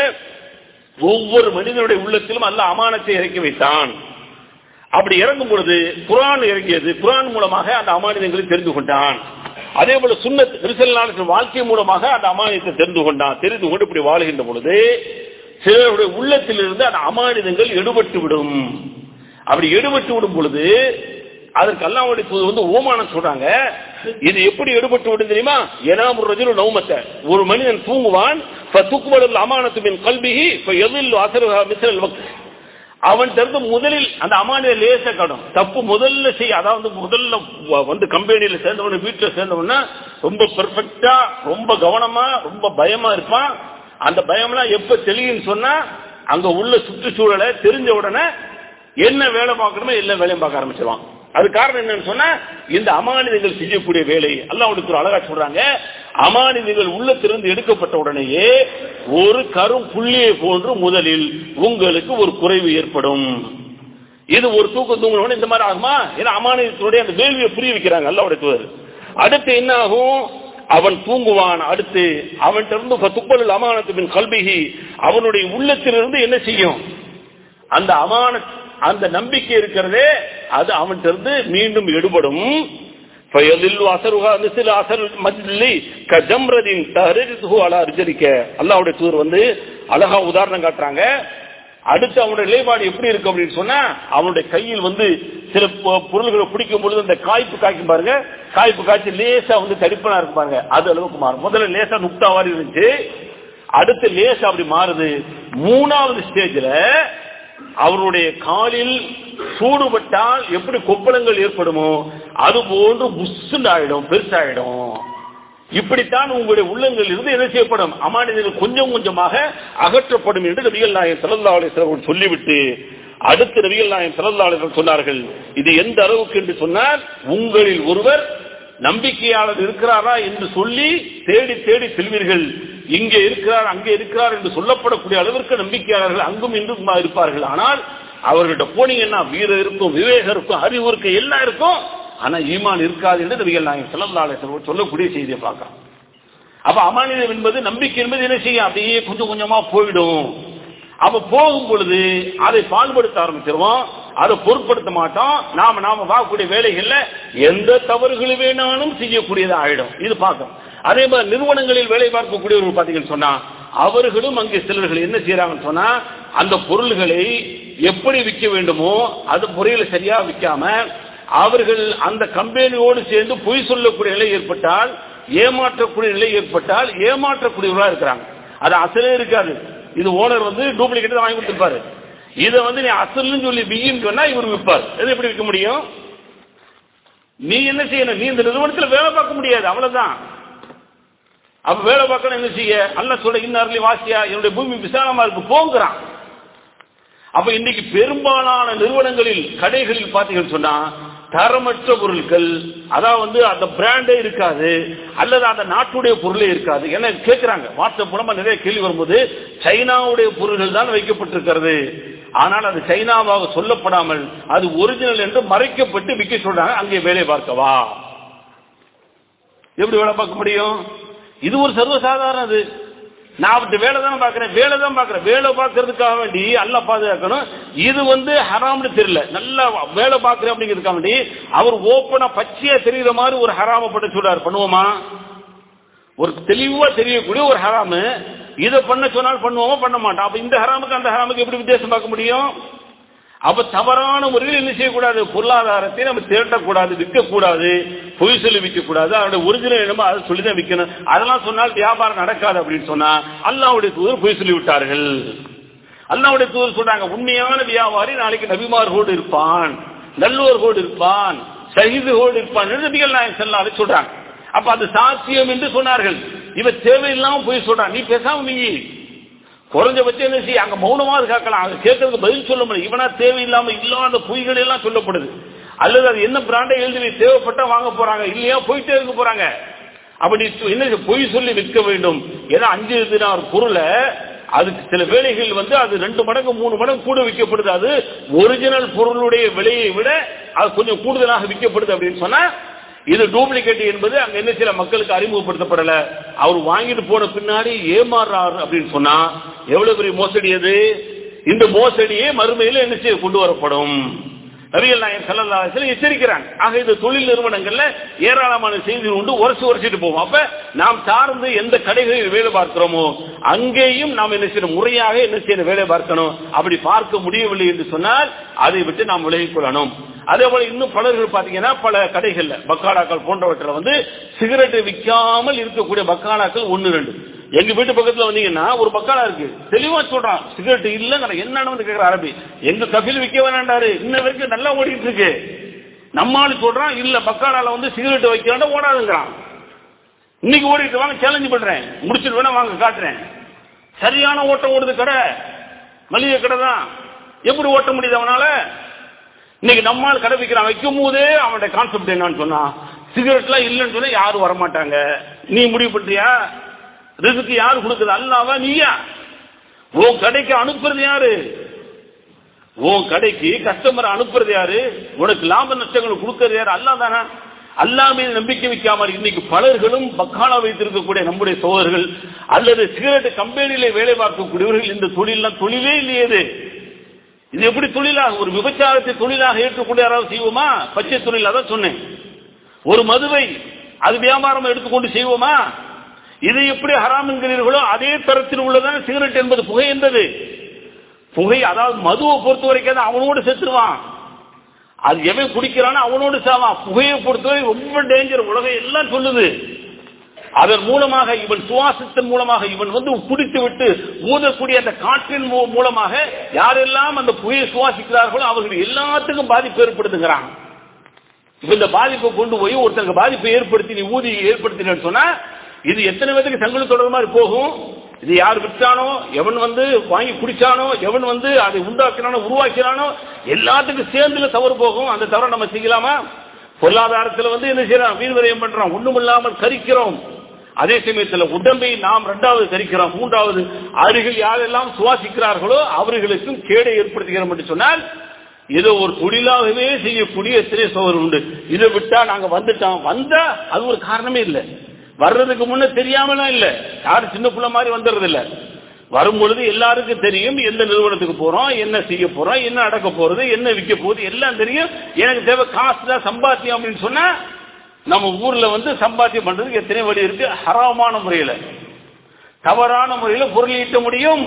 ஒவ்வொரு மனிதனுடைய உள்ளத்திலும் அல்ல அமானத்தை இறக்கி வைத்தான் அப்படி இறங்கும் பொழுது குரான் இறங்கியது குரான் மூலமாக அந்த அமானிதங்களை தெரிந்து கொண்டான் அதே போல சுண்ணத் நெரிசலான வாழ்க்கை மூலமாக அந்த அமானியத்தை தெரிந்து கொண்டான் தெரிந்து கொண்டு இப்படி வாழ்கின்ற பொழுது சிலருடைய உள்ளத்திலிருந்து அந்த அமானிதங்கள் எடுபட்டு விடும் அப்படி எடுபட்டு விடும் பொழுது அதற்கு அல்லாவுடைய வந்து ஓமானம் சொல்றாங்க இது எப்படி எடுபட்டு விடும் தெரியுமா ஏனாம் ஒரு நௌமத்தை ஒரு மனிதன் தூங்குவான் தூக்குவதில் அமானத்து மின் கல்விகி எதில் அசருகா மிசல் அவன் இருந்து முதலில் அந்த அமானிய லேச கடும் தப்பு முதல்ல செய்ய அதாவது முதல்ல வ- வந்து கம்பெனியில சேர்ந்தவன வீட்டுல சேர்ந்தவன ரொம்ப பெர்ஃபெக்டா ரொம்ப கவனமா ரொம்ப பயமா இருப்பான் அந்த பயம்லாம் எப்ப தெளியுன்னு சொன்னா அங்க உள்ள சுற்றுச்சூழலை தெரிஞ்ச உடனே என்ன வேலை பார்க்கணுமோ எல்லா வேலையும் பார்க்க ஆரம்பிச்சிருவான் அது காரணம் என்னன்னு சொன்னா இந்த அமானிதங்கள் செய்யக்கூடிய வேலை அல்லாஹ்வுடைய ஒரு அழகா சொல்றாங்க அமானிதங்கள் உள்ளத்திலிருந்து எடுக்கப்பட்ட உடனேயே ஒரு கரும் புள்ளியை போன்று முதலில் உங்களுக்கு ஒரு குறைவு ஏற்படும் இது ஒரு தூக்கம் தூங்கணும் இந்த மாதிரி ஆகுமா ஏன்னா அமானிதத்தினுடைய அந்த வேள்வியை புரிய வைக்கிறாங்க அல்லாவுடைய தூதர் அடுத்து என்ன ஆகும் அவன் தூங்குவான் அடுத்து அவன் இருந்து துப்பல் அமானத்தின் கல்விகி அவனுடைய உள்ளத்திலிருந்து என்ன செய்யும் அந்த அமான அந்த நம்பிக்கை இருக்கிறதே அது அவன்கிட்ட இருந்து மீண்டும் எடுபடும் ஃபயதில் அசருகா மிசில் அசர் மஜ்லி கஜம்ரதின் தஹரிதுஹு அலா ரிஜலிக்க அல்லாஹ்வுடைய தூதர் வந்து அழகா உதாரணம் காட்டுறாங்க அடுத்து அவனுடைய நிலைப்பாடு எப்படி இருக்கு அப்படின்னு சொன்னா அவனுடைய கையில் வந்து சில பொ- பொருள்களை பிடிக்கும் பொழுது அந்த காய்ப்பு காய்க்கும் பாருங்க காய்ப்பு காய்ச்சி லேசா வந்து தடிப்பனா இருக்கு பாருங்க அது அளவுக்கு மாறும் முதல்ல லேசா நுக்தா மாதிரி இருந்துச்சு அடுத்து லேசா அப்படி மாறுது மூணாவது ஸ்டேஜ்ல அவருடைய காலில் சூடுபட்டால் எப்படி கொப்பளங்கள் ஏற்படுமோ அது போன்று புஷ்ஷுன்னு ஆயிடும் பெருசாயிடும் இப்படித்தான் உங்களுடைய உள்ளங்கள் இருந்து என்ன செய்யப்படும் அமானிதர்கள் கொஞ்சம் கொஞ்சமாக அகற்றப்படும் என்று நபிகள் நாயகம் ஸல்லல்லாஹு அலைஹி வஸல்லம் சொல்லிவிட்டு அடுத்து நபிகள் நாயகம் ஸல்லல்லாஹு அலைஹி வஸல்லம் சொன்னார்கள் இது எந்த அளவுக்கு என்று சொன்னால் உங்களில் ஒருவர் நம்பிக்கையாளர் இருக்கிறாரா என்று சொல்லி தேடி தேடி செல்வீர்கள் இங்கே இருக்கிறார் அங்கே இருக்கிறார் என்று சொல்லப்படக்கூடிய அளவிற்கு நம்பிக்கையாளர்கள் அங்கும் இன்றும் இருப்பார்கள் ஆனால் அவர்கள்ட்ட போனீங்கன்னா வீரம் இருக்கும் விவேகம் இருக்கும் அறிவு இருக்கும் எல்லாம் இருக்கும் ஆனா ஈமான் இருக்காது என்று நபிகள் நாயகம் ஸல்லல்லாஹு அலைஹி வஸல்லம் சொல்லக்கூடிய செய்தியை பார்க்கலாம் அப்ப அமானிதம் என்பது நம்பிக்கை என்பது என்ன செய்யும் அப்படியே கொஞ்சம் கொஞ்சமா போயிடும் அப்ப போகும் பொழுது அதை பால்படுத்த ஆரம்பிச்சிருவோம் அதை பொருட்படுத்த மாட்டோம் நாம நாம பார்க்கக்கூடிய வேலைகள்ல எந்த தவறுகள் வேணாலும் செய்யக்கூடியது ஆயிடும் இது பார்க்கணும் அதே மாதிரி நிறுவனங்களில் வேலை பார்க்கக்கூடியவர்கள் பாத்தீங்கன்னு சொன்னா அவர்களும் அங்கே சிலர்கள் என்ன செய்யறாங்கன்னு சொன்னா அந்த பொருள்களை எப்படி விற்க வேண்டுமோ அது முறையில சரியா விற்காம அவர்கள் அந்த கம்பெனியோடு சேர்ந்து பொய் சொல்லக்கூடிய நிலை ஏற்பட்டால் ஏமாற்றக்கூடிய நிலை ஏற்பட்டால் ஏமாற்றக்கூடியவர்களா இருக்கிறாங்க அது அசலே இருக்காது இது ஓனர் வந்து டூப்ளிகேட் தான் வாங்கி கொடுத்துருப்பாரு இதை வந்து நீ அசல்னு சொல்லி வின்னு சொன்னா இவர் விற்பார் எது எப்படி விற்க முடியும் நீ என்ன செய்யணும் நீ இந்த நிறுவனத்தில் வேலை பார்க்க முடியாது அவ்வளவுதான் அப்ப வேலை பார்க்கணும் என்ன செய்ய அல்ல சொல்ல இன்னார்லி வாசியா என்னுடைய பூமி விசாலமா இருக்கு போங்கிறான் அப்ப இன்னைக்கு பெரும்பாலான நிறுவனங்களில் கடைகளில் பாத்தீங்கன்னு சொன்னா தரமற்ற பொருட்கள் அதாவது வந்து அந்த பிராண்டே இருக்காது அல்லது அந்த நாட்டுடைய பொருளே இருக்காது என்ன கேட்கிறாங்க வாட்ஸ்அப் மூலமா நிறைய கேள்வி வரும்போது சைனாவுடைய பொருள்கள் தான் வைக்கப்பட்டிருக்கிறது ஆனால் அது சைனாவாக சொல்லப்படாமல் அது ஒரிஜினல் என்று மறைக்கப்பட்டு விற்க சொல்றாங்க அங்கே வேலை பார்க்கவா எப்படி வேலை பார்க்க முடியும் இது ஒரு சர்வசாதாரண இது நான் அவர்கிட்ட வேலை தான் பார்க்கிறேன் வேலை தான் பார்க்கிறேன் வேலை பார்க்கறதுக்காக வேண்டி அல்ல பாதுகாக்கணும் இது வந்து ஹராம்னு தெரியல நல்லா வேலை பார்க்கிறேன் அப்படிங்கிறதுக்காக வேண்டி அவர் ஓப்பனா பச்சையா தெரியுற மாதிரி ஒரு ஹராம பட்டு சொல்றாரு பண்ணுவோமா ஒரு தெளிவா தெரியக்கூடிய ஒரு ஹராமு இதை பண்ண சொன்னால் பண்ணுவோமா பண்ண மாட்டோம் அப்ப இந்த ஹராமுக்கு அந்த ஹராமுக்கு எப்படி வித்தியாசம் பார்க்க முடியும் அப்ப தவறான முறையில் என்ன செய்யக்கூடாது பொருளாதாரத்தை நம்ம திரட்டக்கூடாது விற்கக்கூடாது பொய் சொல்லி விற்கக்கூடாது அதனுடைய ஒரிஜினல் என்னமோ அதை சொல்லி தான் விற்கணும் அதெல்லாம் சொன்னால் வியாபாரம் நடக்காது அப்படின்னு சொன்னா அல்லாவுடைய தூதர் பொய் சொல்லி விட்டார்கள் அல்லாவுடைய தூதர் சொல்றாங்க உண்மையான வியாபாரி நாளைக்கு நபிமார்களோடு இருப்பான் நல்லோர்களோடு இருப்பான் சகிதுகளோடு இருப்பான் என்று நபிகள் நாயகம் செல்லாத சொல்றாங்க அப்ப அது சாத்தியம் என்று சொன்னார்கள் இவன் தேவையில்லாம போய் சொல்றான் நீ பேசாம நீ குறைஞ்சபட்சம் என்ன செய்ய அங்க மௌனமா கேட்கலாம் அங்க கேட்கறதுக்கு பதில் சொல்ல முடியும் இவனா தேவையில்லாம இல்லாத பொய்கள் எல்லாம் சொல்லப்படுது அல்லது அது என்ன பிராண்டை எழுதி தேவைப்பட்டா வாங்க போறாங்க இல்லையா போயிட்டே இருக்க போறாங்க அப்படி என்ன பொய் சொல்லி விற்க வேண்டும் ஏன்னா அஞ்சு தினார் பொருளை அதுக்கு சில வேலைகள் வந்து அது ரெண்டு மடங்கு மூணு மடங்கு கூட விற்கப்படுது அது ஒரிஜினல் பொருளுடைய விலையை விட அது கொஞ்சம் கூடுதலாக விற்கப்படுது அப்படின்னு சொன்னா இது டூப்ளிகேட் என்பது அங்க என்ன சில மக்களுக்கு அறிமுகப்படுத்தப்படல அவர் வாங்கிட்டு போன பின்னாடி ஏமாறுறாரு அப்படின்னு சொன்னா எவ்வளவு பெரிய மோசடி அது இந்த மோசடியே மறுமையில என்ன செய்ய கொண்டு வரப்படும் நபிகள் நாயகம் ஸல்லல்லாஹு அலைஹி வஸல்லம் எச்சரிக்கிறாங்க ஆக இது தொழில் நிறுவனங்கள்ல ஏராளமான செய்தி உண்டு உரசி உரசிட்டு போவோம் அப்ப நாம் சார்ந்து எந்த கடைகளில் வேலை பார்க்கிறோமோ அங்கேயும் நாம் என்ன செய்யணும் முறையாக என்ன செய்யணும் வேலை பார்க்கணும் அப்படி பார்க்க முடியவில்லை என்று சொன்னால் அதை விட்டு நாம் விலகிக் கொள்ளணும் அதே போல இன்னும் பலர்கள் பாத்தீங்கன்னா பல கடைகள்ல பக்காலாக்கள் போன்றவற்றில் வந்து சிகரெட் விற்காமல் இருக்கக்கூடிய பக்காலாக்கள் ஒன்னு ரெண்டு எங்க வீட்டு பக்கத்துல வந்தீங்கன்னா ஒரு பக்காலா இருக்கு தெளிவா சொல்றான் சிகரெட் இல்லங்கிற என்னன்னு வந்து கேக்குற அரபி எங்க கபில் விற்க வேணாண்டாரு இன்ன வரைக்கும் நல்லா ஓடிட்டு இருக்கு நம்மால சொல்றான் இல்ல பக்காலால வந்து சிகரெட் வைக்க வேண்டாம் ஓடாதுங்கிறான் இன்னைக்கு ஓடிட்டு வாங்க சேலஞ்ச் பண்றேன் முடிச்சுட்டு வேணா வாங்க காட்டுறேன் சரியான ஓட்டம் ஓடுது கடை மளிகை கடை தான் எப்படி ஓட்ட முடியுது அவனால இன்னைக்கு நம்மால் கடை வைக்கிறான் வைக்கும் போதே அவனுடைய கான்செப்ட் என்னன்னு சொன்னா சிகரெட்லாம் இல்லைன்னு சொன்னா யாரும் வரமாட்டாங்க நீ முடிவு பண்றியா ரிசுக்கு யாரு கொடுக்குது அல்லாவா நீயா உன் கடைக்கு அனுப்புறது யாரு உன் கடைக்கு கஸ்டமர் அனுப்புறது யாரு உனக்கு லாப நஷ்டங்கள் கொடுக்கறது யாரு அல்லா தானே அல்லா மீது நம்பிக்கை வைக்காமல் இன்னைக்கு பலர்களும் பக்காலா வைத்திருக்கக்கூடிய நம்முடைய சோதர்கள் அல்லது சிகரெட் கம்பெனியில வேலை பார்க்கக்கூடியவர்கள் இந்த தொழிலாம் தொழிலே இல்லையே இது இது எப்படி தொழிலாக ஒரு விபச்சாரத்தை தொழிலாக ஏற்றுக்கொண்டு யாராவது செய்வோமா பச்சை தொழில் அதான் சொன்னேன் ஒரு மதுவை அது வியாபாரம் எடுத்துக்கொண்டு செய்வோமா இது எப்படி ஹராம் என்கிறீர்களோ அதே தரத்தில் உள்ளதான சிகரெட் என்பது புகை என்பது புகை அதாவது மதுவை பொறுத்த வரைக்கும் அவனோடு செத்துருவான் அது எவன் குடிக்கிறானோ அவனோடு சாவான் புகையை பொறுத்தவரை ரொம்ப டேஞ்சர் உலகம் எல்லாம் சொல்லுது அதன் மூலமாக இவன் சுவாசத்தின் மூலமாக இவன் வந்து குடித்து விட்டு ஊதக்கூடிய அந்த காற்றின் மூலமாக யாரெல்லாம் அந்த புகையை சுவாசிக்கிறார்களோ அவர்கள் எல்லாத்துக்கும் பாதிப்பு ஏற்படுத்துகிறான் இப்ப இந்த பாதிப்பை கொண்டு போய் ஒருத்தருக்கு பாதிப்பை ஏற்படுத்தி நீ ஊதி ஏற்படுத்தினு சொன்னா இது எத்தனை பேருக்கு சங்கல் தொடர் மாதிரி போகும் இது யார் விற்றானோ எவன் வந்து வாங்கி குடிச்சானோ எவன் வந்து அதை உண்டாக்கினானோ உருவாக்கினானோ எல்லாத்துக்கும் சேர்ந்துல தவறு போகும் அந்த தவறை நம்ம செய்யலாமா பொருளாதாரத்தில் வந்து என்ன செய்யறோம் வீண் விரயம் பண்றோம் ஒண்ணும் இல்லாமல் கரிக்கிறோம் அதே சமயத்தில் உடம்பை நாம் இரண்டாவது கரிக்கிறோம் மூன்றாவது அருகில் யாரெல்லாம் சுவாசிக்கிறார்களோ அவர்களுக்கும் கேடை ஏற்படுத்துகிறோம் என்று சொன்னால் ஏதோ ஒரு தொழிலாகவே செய்யக்கூடிய எத்தனை சோதர் உண்டு இதை விட்டா நாங்க வந்துட்டோம் வந்தா அது ஒரு காரணமே இல்லை வர்றதுக்கு முன்ன தெரியாமலாம் இல்ல யாரும் சின்ன புள்ள மாதிரி வந்துடுறது இல்ல வரும் பொழுது எல்லாருக்கும் தெரியும் எந்த நிறுவனத்துக்கு போறோம் என்ன செய்ய போறோம் என்ன அடக்க போறது என்ன விற்க போகுது எல்லாம் தெரியும் எனக்கு தேவை காசு தான் சம்பாத்தியம் அப்படின்னு சொன்னா நம்ம ஊர்ல வந்து சம்பாத்தியம் பண்றதுக்கு எத்தனை வழி இருக்கு ஹராமான முறையில தவறான முறையில பொருள் ஈட்ட முடியும்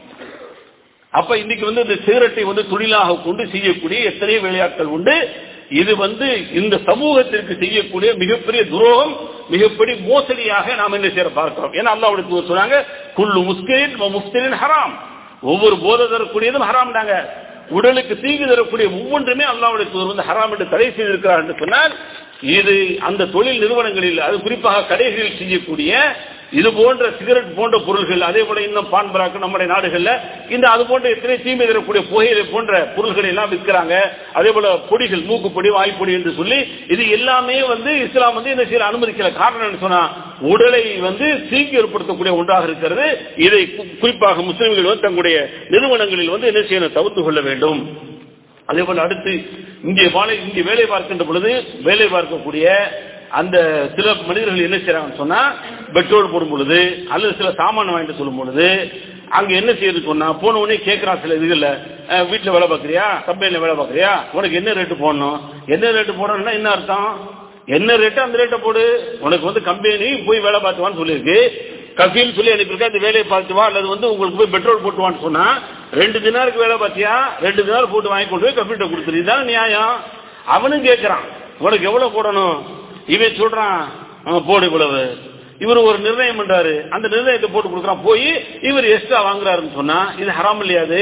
அப்ப இன்னைக்கு வந்து இந்த சிகரெட்டை வந்து தொழிலாக கொண்டு செய்யக்கூடிய எத்தனையோ விளையாட்டுகள் உண்டு இது வந்து இந்த சமூகத்திற்கு செய்யக்கூடிய மிகப்பெரிய துரோகம் மிகப்பெரிய மோசடியாக நாம் என்ன செய்ய பார்க்கிறோம் ஏன்னா அல்லாவுடைய சொன்னாங்க குள்ளு முஸ்கிரின் முஸ்கிரின் ஹராம் ஒவ்வொரு போதை தரக்கூடியதும் ஹராம்டாங்க உடலுக்கு தீங்கு தரக்கூடிய ஒவ்வொன்றுமே அல்லாவுடைய தூர் வந்து ஹராம் என்று தடை செய்திருக்கிறார் என்று சொன்னால் இது அந்த தொழில் நிறுவனங்களில் அது குறிப்பாக கடைகளில் செய்யக்கூடிய இது போன்ற சிகரெட் போன்ற பொருள்கள் அதே போல இன்னும் பான் பராக்கு நம்முடைய நாடுகள்ல இந்த அது போன்ற எத்தனை தீமை தரக்கூடிய புகையிலை போன்ற பொருள்களை எல்லாம் விற்கிறாங்க அதே போல பொடிகள் மூக்குப்பொடி வாய்ப்பொடி என்று சொல்லி இது எல்லாமே வந்து இஸ்லாம் வந்து இந்த சில அனுமதிக்கல காரணம் என்ன சொன்னா உடலை வந்து தீங்கு ஏற்படுத்தக்கூடிய ஒன்றாக இருக்கிறது இதை குறிப்பாக முஸ்லிம்கள் வந்து தங்களுடைய நிறுவனங்களில் வந்து என்ன செய்யணும் தவிர்த்து கொள்ள வேண்டும் அதே போல அடுத்து இங்கே வாழை இங்கே வேலை பார்க்கின்ற பொழுது வேலை பார்க்கக்கூடிய அந்த சில மனிதர்கள் என்ன செய்யறாங்கன்னு சொன்னா பெட்ரோல் போடும் பொழுது அல்லது சில சாமான் வாங்கிட்டு சொல்லும் பொழுது அங்க என்ன செய்யறது சொன்னா போன உடனே கேட்கறான் சில இதுகள்ல வீட்டுல வேலை பார்க்கறியா கம்பெனில வேலை பார்க்கறியா உனக்கு என்ன ரேட்டு போடணும் என்ன ரேட்டு போடணும்னா என்ன அர்த்தம் என்ன ரேட்டு அந்த ரேட்டை போடு உனக்கு வந்து கம்பெனி போய் வேலை பார்த்துவான்னு சொல்லியிருக்கு கஃபீல் சொல்லி அனுப்பியிருக்கா இந்த வேலையை பார்த்து வா அல்லது வந்து உங்களுக்கு போய் பெட்ரோல் போட்டுவான்னு சொன்னா ரெண்டு தினாருக்கு வேலை பார்த்தியா ரெண்டு தினார் போட்டு வாங்கி கொண்டு போய் கஃபீல்ட்ட கொடுத்துரு இதான் நியாயம் அவனும் கேட்கறான் உனக்கு எவ்வளவு போடணும் இவன் சொல்றான் போடு இவ்வளவு இவர் ஒரு நிர்ணயம் பண்றாரு அந்த நிர்ணயத்தை போட்டு கொடுக்குறான் போய் இவர் எக்ஸ்ட்ரா வாங்குறாருன்னு சொன்னா இது ஹராம் இல்லையாது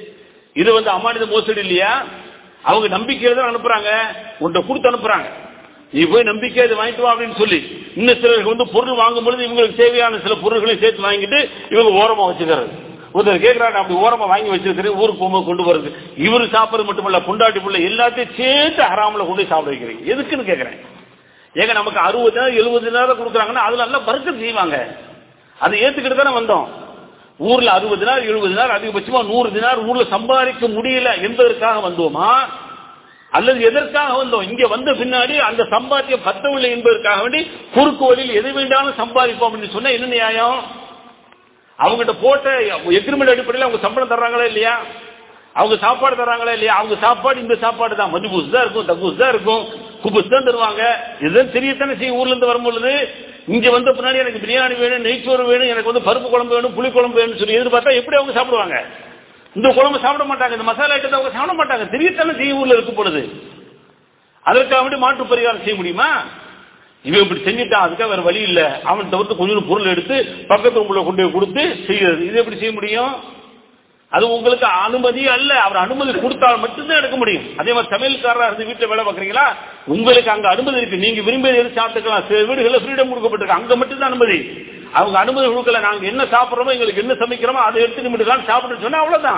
இது வந்து அமானித மோசடி இல்லையா அவங்க நம்பிக்கையில தான் அனுப்புறாங்க உன்ட்ட கொடுத்து அனுப்புறாங்க நீ போய் நம்பிக்கை இதை வாங்கிட்டு வா அப்படின்னு சொல்லி இன்னும் சிலருக்கு வந்து பொருள் வாங்கும் பொழுது இவங்களுக்கு தேவையான சில பொருள்களையும் சேர்த்து வாங்கிட்டு இவங்க ஓரமா வச்சுக்கிறது ஒருத்தர் கேட்கிறாரு அப்படி ஓரமா வாங்கி வச்சிருக்கிறேன் ஊருக்கு போகும்போது கொண்டு வருது இவரு சாப்பிடுறது மட்டுமல்ல பொண்டாட்டி புள்ள எல்லாத்தையும் சேர்த்து ஹராமில் கொண்டு சாப்பிட வைக்கிறீங்க எதுக்குன்னு கேட்கிறேன் ஏங்க நமக்கு அறுபது நேரம் எழுபது நேரம் கொடுக்குறாங்கன்னா அதுல எல்லாம் பருக்கம் செய்வாங்க அதை ஏத்துக்கிட்டு தானே வந்தோம் ஊர்ல அறுபது நாள் எழுபது நாள் அதிகபட்சமா நூறு தினார் ஊர்ல சம்பாதிக்க முடியல என்பதற்காக வந்தோமா அல்லது எதற்காக வந்தோம் இங்க வந்த பின்னாடி அந்த சம்பாத்தியம் பத்தவில்லை என்பதற்காக வேண்டி குறுக்கு வழியில் எது வேண்டாலும் சம்பாதிப்போம் அப்படின்னு சொன்னா என்ன நியாயம் அவங்ககிட்ட போட்ட எக்ரிமெண்ட் அடிப்படையில் அவங்க சம்பளம் தர்றாங்களா இல்லையா அவங்க சாப்பாடு தர்றாங்களா இல்லையா அவங்க சாப்பாடு இந்த சாப்பாடு தான் மதுபூஸ் தான் இருக்கும் தபூஸ் தான் இருக்கும் குபுஸ் தான் தருவாங்க இதுதான் தெரியத்தானே செய்யும் ஊர்ல இருந்து வரும்பொழுது இங்க வந்த பின்னாடி எனக்கு பிரியாணி வேணும் நெய்ச்சோறு வேணும் எனக்கு வந்து பருப்பு குழம்பு வேணும் புளி குழம்பு வேணும்னு சொல்லி எதிர்பார்த்தா எப்படி அவங்க சாப்பிடுவாங்க இந்த குழம்பு சாப்பிட மாட்டாங்க இந்த மசாலா ஐட்டத்தை அவங்க சாப்பிட மாட்டாங்க தெரியத்தானே செய்யும் ஊர்ல இருக்கும் பொழுது அதற்காக வேண்டி மாற்று பரிகாரம் செய்ய முடியுமா இவன் இப்படி செஞ்சுட்டான் அதுக்காக வேற வழி இல்ல அவன் தவிர்த்து கொஞ்சம் பொருள் எடுத்து பக்கத்து ரூம்ல கொண்டு போய் கொடுத்து செய்யறது இது எப்படி செய்ய முடியும் அது உங்களுக்கு அனுமதி அல்ல அவர் அனுமதி கொடுத்தால் மட்டும்தான் எடுக்க முடியும் அதே மாதிரி சமையல்காரரா இருந்து வீட்டுல வேலை பார்க்கறீங்களா உங்களுக்கு அங்க அனுமதி இருக்கு நீங்க விரும்பியது எது சாப்பிட்டுக்கலாம் சில வீடுகளில் ஃப்ரீடம் கொடுக்கப்பட்டிருக்கு அங்க மட்டும்தான் அனுமதி அவங்க அனுமதி கொடுக்கல நாங்க என்ன சாப்பிடுறோமோ எங்களுக்கு என்ன சமைக்கிறோமோ அதை எடுத்து நிமிடலாம் சாப்பிட்டு சொன்னா அவ்வளவுதான்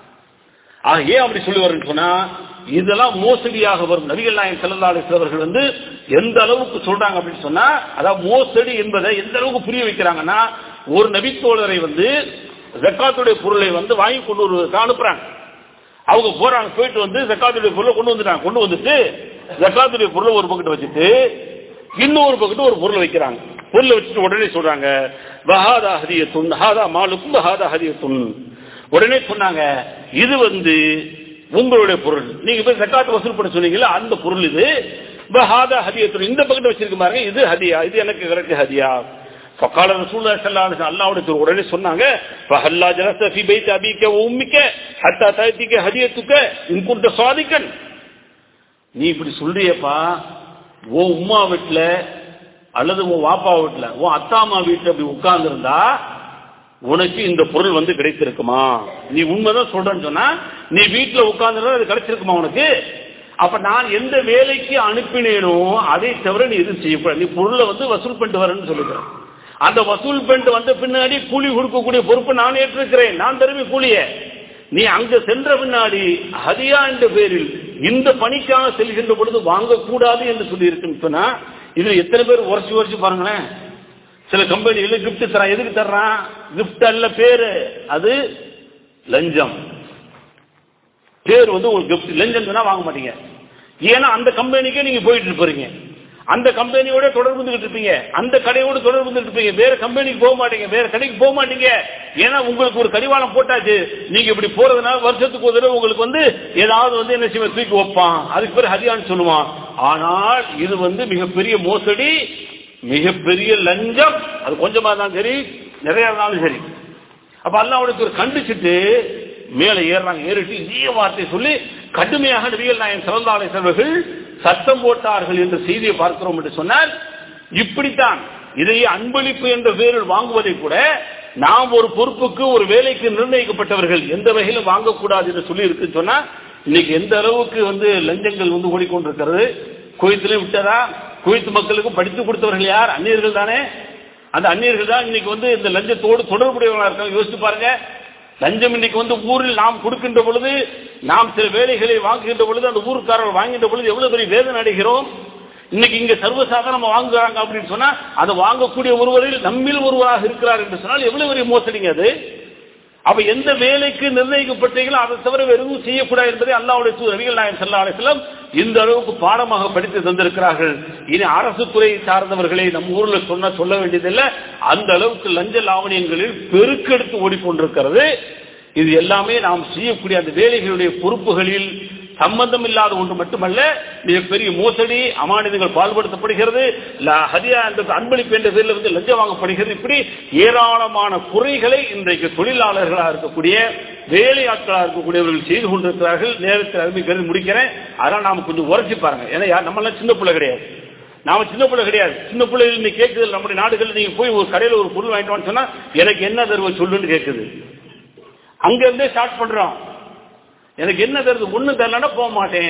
ஆக ஏன் அப்படி சொல்லி வரேன்னு சொன்னா இதெல்லாம் மோசடியாக வரும் நபிகள் நாயகம் ஸல்லல்லாஹு அலைஹி வஸல்லம் அவர்கள் வந்து எந்த அளவுக்கு சொல்றாங்க அப்படின்னு சொன்னா அதாவது மோசடி என்பதை எந்த அளவுக்கு புரிய வைக்கிறாங்கன்னா ஒரு நபித்தோழரை வந்து ஜக்காத்துடைய பொருளை வந்து வாங்கி கொண்டு வருவதற்கு அனுப்புறாங்க அவங்க போறாங்க போயிட்டு வந்து ஜக்காத்துடைய பொருளை கொண்டு வந்துட்டாங்க கொண்டு வந்துட்டு ஜக்காத்துடைய பொருளை ஒரு பக்கெட் வச்சுட்டு இன்னொரு பக்கெட் ஒரு பொருளை வைக்கிறாங்க பொருளை வச்சுட்டு உடனே சொல்றாங்க வஹாதா ஹதியத்துன் ஹாதா மாலுக்கும் வஹாதா ஹதியத்துன் உடனே சொன்னாங்க இது வந்து உங்களுடைய பொருள் நீங்க போய் ஜக்காத் வசூல் பண்ண சொன்னீங்கல்ல அந்த பொருள் இது வஹாதா ஹதியத்துன் இந்த பக்கெட் வச்சிருக்க பாருங்க இது ஹதியா இது எனக்கு கிடைச்ச ஹதியா فقال رسول الله صلى الله عليه وسلم அல்லாஹ்வுடைய தூதர் உடனே சொன்னாங்க فهلا جلست في بيت ابيك وامك حتى تاتيك هديتك ان كنت صادقا நீ இப்படி சொல்றியப்பா உன் உம்மா வீட்டுல அல்லது உன் வாப்பா வீட்டுல உன் அத்தா அம்மா வீட்டுல அப்படி உட்கார்ந்து இருந்தா உனக்கு இந்த பொருள் வந்து கிடைத்திருக்குமா நீ உண்மைதான் சொல்றேன்னு சொன்னா நீ வீட்டுல உட்கார்ந்து அது கிடைச்சிருக்குமா உனக்கு அப்ப நான் எந்த வேலைக்கு அனுப்பினேனோ அதை தவிர நீ எதுவும் செய்யக்கூடாது நீ பொருளை வந்து வசூல் பண்ணிட்டு வரேன்னு சொல்லுகிறேன் அந்த வசூல் பண்ணிட்டு வந்த பின்னாடி கூலி கொடுக்கக்கூடிய பொறுப்பு நான் ஏற்றிருக்கிறேன் நான் தருவி கூலிய நீ அங்க சென்ற பின்னாடி ஹதியா என்ற பேரில் இந்த பணிக்காக செல்கின்ற பொழுது வாங்கக்கூடாது என்று சொல்லி இருக்குன்னு சொன்னா இதுல எத்தனை பேர் உரைச்சு உரைச்சு பாருங்களேன் சில கம்பெனிகள் கிஃப்ட் தரான் எதுக்கு தர்றான் கிஃப்ட் அல்ல பேரு அது லஞ்சம் பேர் வந்து ஒரு கிஃப்ட் லஞ்சம் சொன்னா வாங்க மாட்டீங்க ஏன்னா அந்த கம்பெனிக்கே நீங்க போயிட்டு இருப்பீங்க அந்த கம்பெனியோட தொடர்பு வந்துகிட்டு இருப்பீங்க அந்த கடையோட தொடர்பு வந்துட்டு இருப்பீங்க வேற கம்பெனிக்கு போக மாட்டீங்க வேற கடைக்கு போக மாட்டீங்க ஏன்னா உங்களுக்கு ஒரு கடிவாளம் போட்டாச்சு நீங்க இப்படி போறதுனால வருஷத்துக்கு ஒரு தடவை உங்களுக்கு வந்து ஏதாவது வந்து என்ன செய்ய தூக்கி வைப்பான் அதுக்கு பேர் ஹரியான்னு சொல்லுவான் ஆனால் இது வந்து மிகப்பெரிய மோசடி மிகப்பெரிய லஞ்சம் அது கொஞ்சமா இருந்தாலும் சரி நிறைய இருந்தாலும் சரி அப்ப அல்லாவுடைய ஒரு கண்டிச்சுட்டு மேல ஏறாங்க ஏறிட்டு இதே வார்த்தையை சொல்லி கடுமையாக நபிகள் நாயன் சிறந்தாலை செல்வர்கள் சத்தம் போட்டார்கள் என்ற செய்தியை பார்க்கிறோம் என்று சொன்னால் இப்படித்தான் இதையே அன்பளிப்பு என்ற பேரில் வாங்குவதை கூட நாம் ஒரு பொறுப்புக்கு ஒரு வேலைக்கு நிர்ணயிக்கப்பட்டவர்கள் எந்த வகையிலும் வாங்கக்கூடாது என்று சொல்லி இருக்குன்னு சொன்னா இன்னைக்கு எந்த அளவுக்கு வந்து லஞ்சங்கள் வந்து ஓடிக்கொண்டிருக்கிறது குவைத்திலே விட்டதா குவைத்து மக்களுக்கு படித்து கொடுத்தவர்கள் யார் அந்நியர்கள் தானே அந்த அந்நியர்கள் தான் இன்னைக்கு வந்து இந்த லஞ்சத்தோடு தொடர்புடையவர்களா இருக்காங்க யோசிச்சு பாருங்க லஞ்சம் இன்னைக்கு வந்து ஊரில் நாம் கொடுக்கின்ற பொழுது நாம் சில வேலைகளை வாங்குகின்ற பொழுது அந்த ஊருக்காரர்கள் வாங்குகின்ற பொழுது எவ்வளவு பெரிய வேதனை அடைகிறோம் இன்னைக்கு இங்க சர்வசாதாரணமா வாங்குறாங்க அப்படின்னு சொன்னா அதை வாங்கக்கூடிய ஒருவரில் நம்மில் ஒருவராக இருக்கிறார் என்று சொன்னால் எவ்வளவு பெரிய மோசடிங்க அது அப்ப எந்த வேலைக்கு நிர்ணயிக்கப்பட்டீங்களோ அதை தவிர வேறு எதுவும் செய்யக்கூடாது என்பதை அல்லாவுடைய தூதர் நபிகள் நாயகம் ஸல்லல்லாஹு அலைஹி வஸல்லம் இந்த அளவுக்கு பாடமாக படித்து தந்திருக்கிறார்கள் இனி அரசு துறை சார்ந்தவர்களை நம்ம ஊர்ல சொன்ன சொல்ல வேண்டியதில்லை அந்த அளவுக்கு லஞ்ச லாவணியங்களில் பெருக்கெடுத்து ஓடிக்கொண்டிருக்கிறது இது எல்லாமே நாம் செய்யக்கூடிய அந்த வேலைகளுடைய பொறுப்புகளில் சம்பந்தம் இல்லாத ஒன்று மட்டுமல்ல மிகப்பெரிய மோசடி அமானிதங்கள் பால்படுத்தப்படுகிறது ல- ஹதியா என்ற அன்பளிப்பு என்ற பேரில் வந்து லஞ்சம் வாங்கப்படுகிறது இப்படி ஏராளமான குறைகளை இன்றைக்கு தொழிலாளர்களாக இருக்கக்கூடிய வேலையாட்களாக இருக்கக்கூடியவர்கள் செய்து கொண்டிருக்கிறார்கள் நேரத்தில் அருமை கருதி முடிக்கிறேன் அதனால் நாம கொஞ்சம் உரைச்சி பாருங்க ஏன்னா யார் நம்மளாம் சின்ன பிள்ளை கிடையாது நாம சின்ன பிள்ளை கிடையாது சின்ன பிள்ளைகள் நீ கேட்குது நம்முடைய நாடுகள் நீங்க போய் ஒரு கடையில் ஒரு பொருள் வாங்கிட்டு வான்னு சொன்னா எனக்கு என்ன தருவ சொல்லுன்னு கேட்குது அங்க இருந்தே ஸ்டார்ட் பண்றோம் எனக்கு என்ன தருது ஒண்ணு தரலன்னா போக மாட்டேன்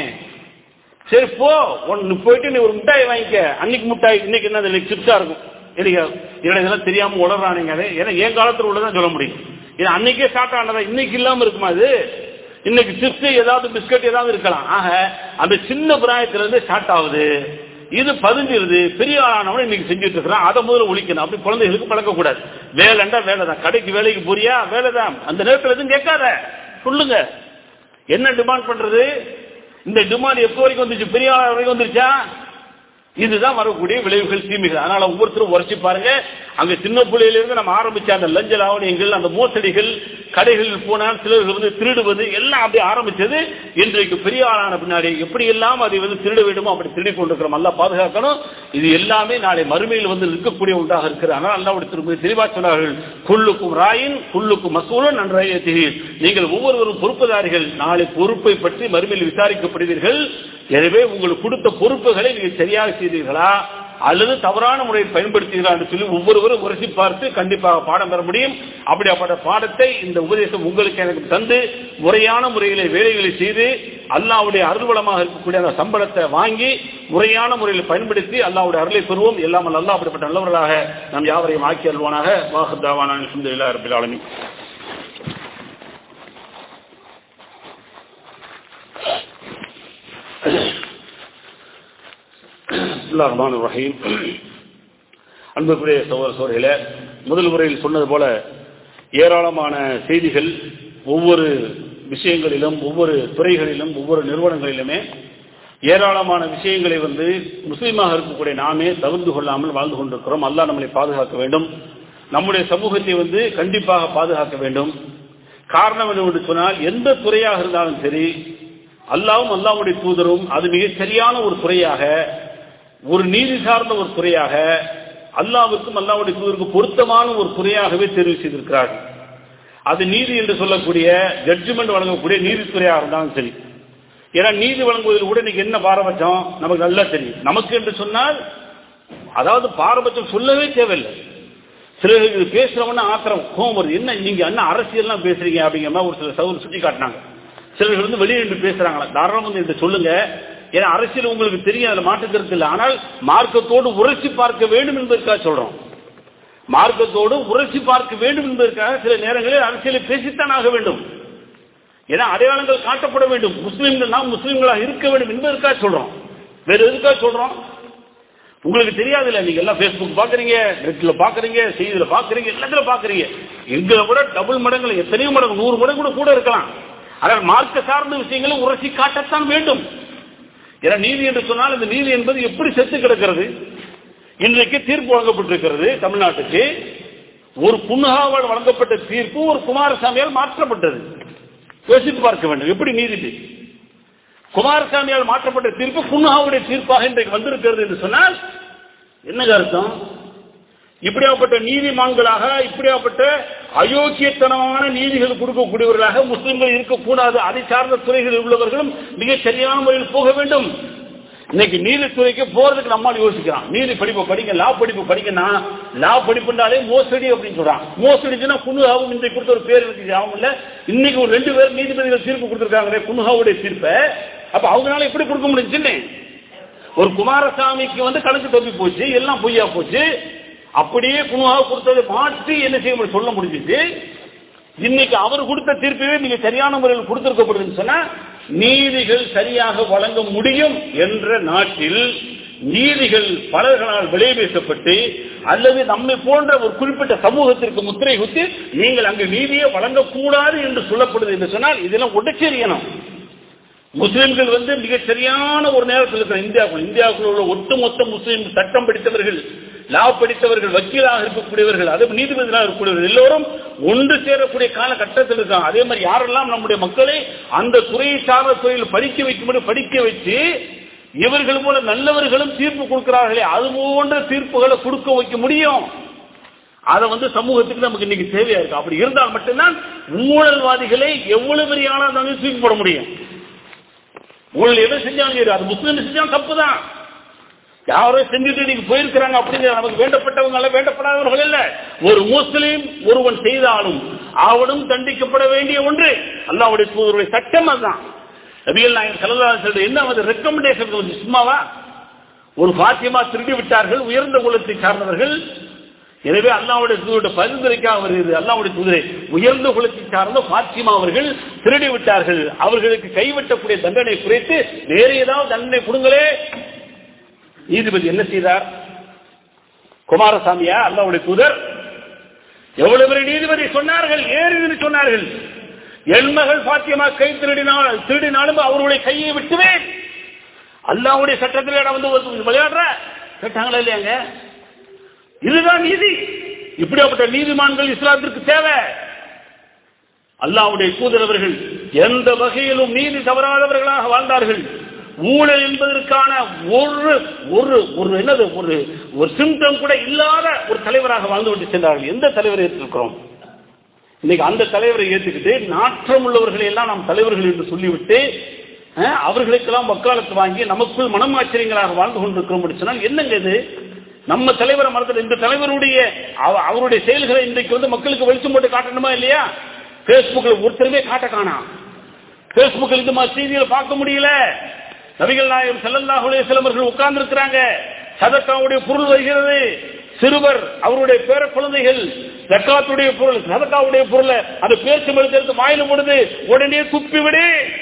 சரி போ ஒன்னு போயிட்டு நீ ஒரு மிட்டாய் வாங்கிக்க அன்னைக்கு மிட்டாய் இன்னைக்கு என்ன இன்னைக்கு சிப்ஸா இருக்கும் எனக்கு எனக்கு இதெல்லாம் தெரியாம உளறானுங்க அது ஏன்னா என் காலத்துல உள்ளதான் சொல்ல முடியும் இது அன்னைக்கே ஸ்டார்ட் ஆனதா இன்னைக்கு இல்லாம இருக்குமா அது இன்னைக்கு சிப்ஸ் ஏதாவது பிஸ்கட் ஏதாவது இருக்கலாம் ஆக அந்த சின்ன பிராயத்துல இருந்து ஸ்டார்ட் ஆகுது இது பதிஞ்சிருது பெரிய ஆளானவன இன்னைக்கு செஞ்சுட்டு இருக்கிறான் அதை முதல்ல ஒழிக்கணும் அப்படி குழந்தைகளுக்கு பழக்கக்கூடாது வேலைண்டா வேலை தான் கடைக்கு வேலைக்கு போறியா வேலை தான் அந்த நேரத்தில் எதுவும் கேட்காத சொல்லுங்க என்ன டிமாண்ட் பண்றது இந்த டிமாண்ட் எப்போ வரைக்கும் வந்துச்சு பெரிய ஆள் வரைக்கும் வந்துருச்சா இதுதான் வரக்கூடிய விளைவுகள் தீமைகள் அதனால ஒவ்வொருத்தரும் உரைச்சு பாருங்க அங்க சின்ன பிள்ளையிலிருந்து நம்ம ஆரம்பிச்ச அந்த லஞ்ச லாவணியங்கள் அந்த மோசடிகள் கடைகளில் போனால் சிலர்கள் வந்து திருடுவது எல்லாம் அப்படி ஆரம்பிச்சது இன்றைக்கு பெரிய ஆளான பின்னாடி எப்படி எல்லாம் அதை வந்து திருட வேண்டுமோ அப்படி திருடி கொண்டிருக்கிறோம் நல்லா பாதுகாக்கணும் இது எல்லாமே நாளை மறுமையில் வந்து நிற்கக்கூடிய ஒன்றாக இருக்கிறது ஆனால் அல்லாவுடைய திரும்ப தெளிவாக சொன்னார்கள் குள்ளுக்கும் ராயின் குள்ளுக்கும் மசூலன் நன்றாக நீங்கள் ஒவ்வொருவரும் பொறுப்புதாரிகள் நாளை பொறுப்பை பற்றி மறுமையில் விசாரிக்கப்படுவீர்கள் எனவே உங்களுக்கு கொடுத்த பொறுப்புகளை நீங்கள் சரியாக செய்தீர்களா அல்லது தவறான முறையில் பயன்படுத்துகிறார் என்று சொல்லி ஒவ்வொருவரும் உரசி பார்த்து கண்டிப்பாக பாடம் பெற முடியும் அப்படிப்பட்ட பாடத்தை இந்த உபதேசம் உங்களுக்கு எனக்கு தந்து முறையான முறையிலே வேலைகளை செய்து அல்லாவுடைய அருள்வளமாக இருக்கக்கூடிய அந்த சம்பளத்தை வாங்கி முறையான முறையில் பயன்படுத்தி அல்லாவுடைய அருளை பெறுவோம் எல்லாம் அல்லா அப்படிப்பட்ட நல்லவர்களாக நாம் யாவரையும் ஆக்கி அல்வானாக வாஹத்தாவான அலமதுல்லா ரபில் ஆலமி ரஹ்மான் ரஹீம் அன்புக்குரிய சோதர சோழர்களே முதல் முறையில் சொன்னது போல ஏராளமான செய்திகள் ஒவ்வொரு விஷயங்களிலும் ஒவ்வொரு துறைகளிலும் ஒவ்வொரு நிறுவனங்களிலுமே ஏராளமான விஷயங்களை வந்து முஸ்லீமாக இருக்கக்கூடிய நாமே தவிர்த்து கொள்ளாமல் வாழ்ந்து கொண்டிருக்கிறோம் அல்லாஹ் நம்மளை பாதுகாக்க வேண்டும் நம்முடைய சமூகத்தை வந்து கண்டிப்பாக பாதுகாக்க வேண்டும் காரணம் என்று சொன்னால் எந்த துறையாக இருந்தாலும் சரி அல்லாவும் அல்லாவுடைய தூதரும் அது மிக சரியான ஒரு துறையாக ஒரு நீதி சார்ந்த ஒரு துறையாக அல்லாவுக்கும் அல்லாவுடைய தூதருக்கும் பொருத்தமான ஒரு துறையாகவே தெரிவு செய்திருக்கிறார்கள் அது நீதி என்று சொல்லக்கூடிய ஜட்ஜ்மெண்ட் வழங்கக்கூடிய நீதித்துறையாக இருந்தாலும் சரி ஏன்னா நீதி வழங்குவதில் கூட இன்னைக்கு என்ன பாரபட்சம் நமக்கு நல்லா தெரியும் நமக்கு என்று சொன்னால் அதாவது பாரபட்சம் சொல்லவே தேவையில்லை சிலருக்கு பேசுறவன ஆத்திரம் கோவம் வருது என்ன நீங்க என்ன அரசியல்லாம் பேசுறீங்க அப்படிங்கிற மாதிரி ஒரு சில சவுர் சுட்டி காட்டினாங்க சிலர்கள் வந்து வெளியே நின்று பேசுறாங்களா தாராளம் வந்து என்று சொல்லுங்க ஏன்னா அரசியல் உங்களுக்கு தெரியும் அதுல மாற்று கருத்து இல்லை ஆனால் மார்க்கத்தோடு உரைச்சி பார்க்க வேண்டும் என்பதற்காக சொல்றோம் மார்க்கத்தோடு உரைச்சி பார்க்க வேண்டும் என்பதற்காக சில நேரங்களில் அரசியலை பேசித்தான் ஆக வேண்டும் ஏன்னா அடையாளங்கள் காட்டப்பட வேண்டும் முஸ்லீம்கள் நாம் முஸ்லீம்களாக இருக்க வேண்டும் என்பதற்காக சொல்றோம் வேற எதுக்காக சொல்றோம் உங்களுக்கு தெரியாது இல்ல நீங்க எல்லாம் பேஸ்புக் பாக்குறீங்க நெட்ல பாக்குறீங்க செய்தியில பாக்குறீங்க எல்லாத்துல பாக்குறீங்க எங்களை விட டபுள் மடங்குல எத்தனையோ மடங்கு நூறு மடங்கு கூட கூட இருக்கலாம் ஆனால் மார்க்க சார்ந்த விஷயங்களை உரசி காட்டத்தான் வேண்டும் ஏன்னா நீதி என்று சொன்னால் இந்த நீதி என்பது எப்படி செத்து கிடக்கிறது இன்றைக்கு தீர்ப்பு வழங்கப்பட்டிருக்கிறது தமிழ்நாட்டுக்கு ஒரு புன்னகாவால் வழங்கப்பட்ட தீர்ப்பு ஒரு குமாரசாமியால் மாற்றப்பட்டது யோசித்து பார்க்க வேண்டும் எப்படி நீதி குமாரசாமியால் மாற்றப்பட்ட தீர்ப்பு புன்னகாவுடைய தீர்ப்பாக இன்றைக்கு வந்திருக்கிறது என்று சொன்னால் என்ன அர்த்தம் இப்படியாப்பட்ட நீதிமான்களாக இப்படியாப்பட்ட அயோக்கியத்தனமான நீதிகள் கொடுக்கக்கூடியவர்களாக முஸ்லிம்கள் இருக்கக்கூடாது அதை சார்ந்த துறைகளில் உள்ளவர்களும் மிக சரியான முறையில் போக வேண்டும் இன்னைக்கு நீதித்துறைக்கு போறதுக்கு நம்மால் யோசிக்கிறான் நீதி படிப்பு படிங்க லா படிப்பு படிங்கன்னா லா படிப்புனாலே மோசடி அப்படின்னு சொல்றான் மோசடிச்சுன்னா குனுகாவும் இன்றைக்கு கொடுத்த ஒரு பேர் இருக்கு அவங்க இல்ல இன்னைக்கு ஒரு ரெண்டு பேர் நீதிபதிகள் தீர்ப்பு கொடுத்திருக்காங்க குனுகாவுடைய தீர்ப்பை அப்ப அவங்களால எப்படி கொடுக்க முடிஞ்சுன்னு ஒரு குமாரசாமிக்கு வந்து கணக்கு தப்பி போச்சு எல்லாம் பொய்யா போச்சு அப்படியே குணுவாக கொடுத்ததை மாற்றி என்ன செய்ய முடியும் சொல்ல முடிஞ்சிச்சு இன்னைக்கு அவர் கொடுத்த தீர்ப்பவே நீங்க சரியான முறையில் கொடுத்திருக்கப்படுதுன்னு சொன்னா நீதிகள் சரியாக வழங்க முடியும் என்ற நாட்டில் நீதிகள் பலர்களால் விலை பேசப்பட்டு அல்லது நம்மை போன்ற ஒரு குறிப்பிட்ட சமூகத்திற்கு முத்திரை குத்தி நீங்கள் அங்கு நீதியை வழங்கக்கூடாது என்று சொல்லப்படுது என்று சொன்னால் இதெல்லாம் உடச்செறியணும் முஸ்லிம்கள் வந்து மிக சரியான ஒரு நேரத்தில் இருக்கிற இந்தியாவுக்குள் இந்தியாவுக்குள்ள உள்ள ஒட்டுமொத்த முஸ்லிம் சட்டம் படித்தவர்கள் லா படித்தவர்கள் வக்கீலாக இருக்கக்கூடியவர்கள் அது நீதிபதிகளாக இருக்கக்கூடியவர்கள் எல்லோரும் ஒன்று சேரக்கூடிய காலகட்டத்தில் இருக்காங்க அதே மாதிரி யாரெல்லாம் நம்முடைய மக்களை அந்த துறையை சார்ந்த துறையில் படிக்க வைக்கும்போது படிக்க வச்சு இவர்கள் போல நல்லவர்களும் தீர்ப்பு கொடுக்கிறார்களே அது போன்ற தீர்ப்புகளை கொடுக்க வைக்க முடியும் அதை வந்து சமூகத்துக்கு நமக்கு இன்னைக்கு தேவையா இருக்கு அப்படி இருந்தால் மட்டும்தான் ஊழல்வாதிகளை எவ்வளவு பெரிய ஆளா இருந்தாலும் தூக்கி போட முடியும் ஊழல் எதை செஞ்சாலும் சரி அது முஸ்லீம் செஞ்சாலும் தப்பு தான் யாரோ செஞ்சுட்டு நீங்க போயிருக்கிறாங்க அப்படிங்கிற நமக்கு வேண்டப்பட்டவங்க அல்ல வேண்டப்படாதவர்கள் இல்ல ஒரு முஸ்லீம் ஒருவன் செய்தாலும் அவனும் தண்டிக்கப்பட வேண்டிய ஒன்று அல்லாவுடைய தூதருடைய சட்டம் அதுதான் நபிகள் நாயகர் சல்லா சொல்ற என்ன வந்து ரெக்கமெண்டேஷன் கொஞ்சம் சும்மாவா ஒரு பாத்தியமா திருடி விட்டார்கள் உயர்ந்த குலத்தை சார்ந்தவர்கள் எனவே அல்லாவுடைய தூதருடைய பரிந்துரைக்காக வருகிறது அல்லாவுடைய தூதரை உயர்ந்த குலத்தை சார்ந்த பாத்திமா அவர்கள் திருடி விட்டார்கள் அவர்களுக்கு கைவிட்டக்கூடிய தண்டனை குறைத்து வேற ஏதாவது தண்டனை கொடுங்களே நீதிபதி என்ன செய்தார் குமாரசாமியா அல்லாவுடைய தூதர் எவ்வளவு பெரிய நீதிபதி சொன்னார்கள் ஏறு சொன்னார்கள் என் மகள் பாத்தியமா கை திருடினால் திருடினாலும் அவருடைய கையை விட்டுவேன் அல்லாவுடைய சட்டத்தில் வந்து விளையாடுற கேட்டாங்களா இல்லையாங்க இதுதான் நீதி இப்படியாப்பட்ட நீதிமான்கள் இஸ்லாத்திற்கு தேவை அல்லாவுடைய தூதரவர்கள் எந்த வகையிலும் நீதி தவறாதவர்களாக வாழ்ந்தார்கள் ஊழல் என்பதற்கான ஒரு ஒரு ஒரு என்னது ஒரு ஒரு சிம்டம் கூட இல்லாத ஒரு தலைவராக வாழ்ந்து விட்டு சென்றார்கள் எந்த தலைவரை ஏற்றிருக்கிறோம் இன்னைக்கு அந்த தலைவரை ஏற்றுக்கிட்டு நாற்றம் உள்ளவர்களை எல்லாம் நாம் தலைவர்கள் என்று சொல்லிவிட்டு அவர்களுக்கெல்லாம் வக்காலத்து வாங்கி நமக்குள் மனமாச்சரியங்களாக வாழ்ந்து கொண்டிருக்கிறோம் சொன்னால் என்னங்க இது நம்ம தலைவரை மறந்துட்டு இந்த தலைவருடைய அவ- அவருடைய செயல்களை இன்றைக்கு வந்து மக்களுக்கு வெளிச்சம் போட்டு காட்டணுமா இல்லையா பேஸ்புக்ல ஒருத்தருமே காட்ட காணாம் பேஸ்புக்கில் இந்த மாதிரி செய்திகளை பார்க்க முடியல நபிகள் நாயகம் ஸல்லல்லாஹு அலைஹி வஸல்லம் அவர்கள் உட்கார்ந்து இருக்கிறாங்க சதக்காவுடைய பொருள் வருகிறது சிறுவர் அவருடைய பேர குழந்தைகள் ஜக்காத்துடைய பொருள் சதக்காவுடைய பொருளை அந்த பேச்சு எடுத்து வாயில போடுது உடனே துப்பி விடு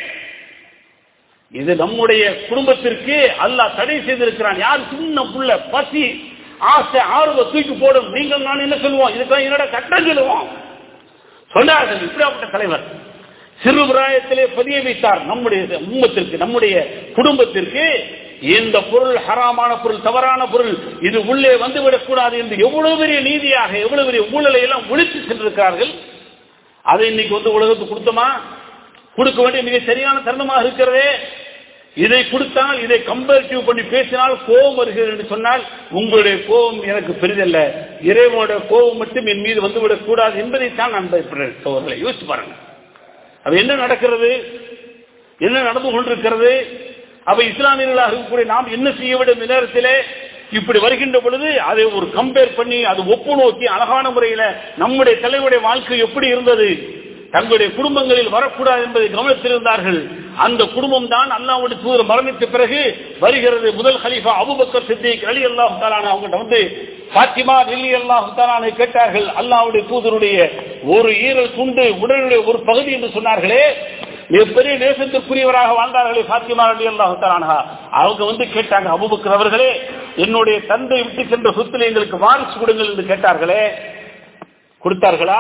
இது நம்முடைய குடும்பத்திற்கு அல்லாஹ் தடை செய்திருக்கிறான் யார் சின்ன புள்ள பசி ஆசை ஆர்வ தூக்கி போடும் நீங்கள் நான் என்ன சொல்லுவோம் இதுக்கெல்லாம் என்னோட சட்டம் சொல்லுவோம் சொன்னார்கள் இப்படியாப்பட்ட தலைவர் சிறு பிராயத்திலே பதிய வைத்தார் நம்முடைய உம்மத்திற்கு நம்முடைய குடும்பத்திற்கு இந்த பொருள் ஹராமான பொருள் தவறான பொருள் இது உள்ளே வந்துவிடக் கூடாது என்று எவ்வளவு பெரிய நீதியாக எவ்வளவு பெரிய ஊழலை எல்லாம் ஒழித்து சென்றிருக்கிறார்கள் அதை இன்னைக்கு வந்து உலகத்துக்கு கொடுத்தோமா கொடுக்க வேண்டிய மிக சரியான தருணமாக இருக்கிறதே இதை கொடுத்தால் இதை கம்பேரிட்டிவ் பண்ணி பேசினால் கோபம் வருகிறது என்று சொன்னால் உங்களுடைய கோபம் எனக்கு பெரிதல்ல இறைவனுடைய கோபம் மட்டும் என் மீது வந்துவிடக் கூடாது என்பதைத்தான் நான் பயப்படுறேன் சோழர்களை யோசிச்சு பாருங்க அது என்ன நடக்கிறது என்ன நடந்து கொண்டிருக்கிறது அப்ப இஸ்லாமியர்களாக இருக்கக்கூடிய நாம் என்ன செய்ய வேண்டும் இந்த நேரத்திலே இப்படி வருகின்ற பொழுது அதை ஒரு கம்பேர் பண்ணி அது ஒப்பு நோக்கி அழகான முறையில நம்முடைய தலைவருடைய வாழ்க்கை எப்படி இருந்தது தங்களுடைய குடும்பங்களில் வரக்கூடாது என்பதை கவனத்தில் இருந்தார்கள் அந்த குடும்பம் தான் அல்லாவுடைய தூதர் மரணித்த பிறகு வருகிறது முதல் ஹலீஃபா அபுபக்கர் சித்திக் அலி அல்லாஹு தாலான அவங்கள்ட்ட வந்து பாத்திமா லில்லி அல்லாஹு தாலானை கேட்டார்கள் அல்லாவுடைய தூதருடைய ஒரு ஈரல் துண்டு உடலுடைய ஒரு பகுதி என்று சொன்னார்களே மிகப்பெரிய நேசத்திற்குரியவராக வாழ்ந்தார்களே பாத்திமா அலி அல்லாஹு தாலானா அவங்க வந்து கேட்டாங்க அபுபக்கர் அவர்களே என்னுடைய தந்தை விட்டு சென்ற சொத்துல எங்களுக்கு வாரிசு கொடுங்கள் என்று கேட்டார்களே கொடுத்தார்களா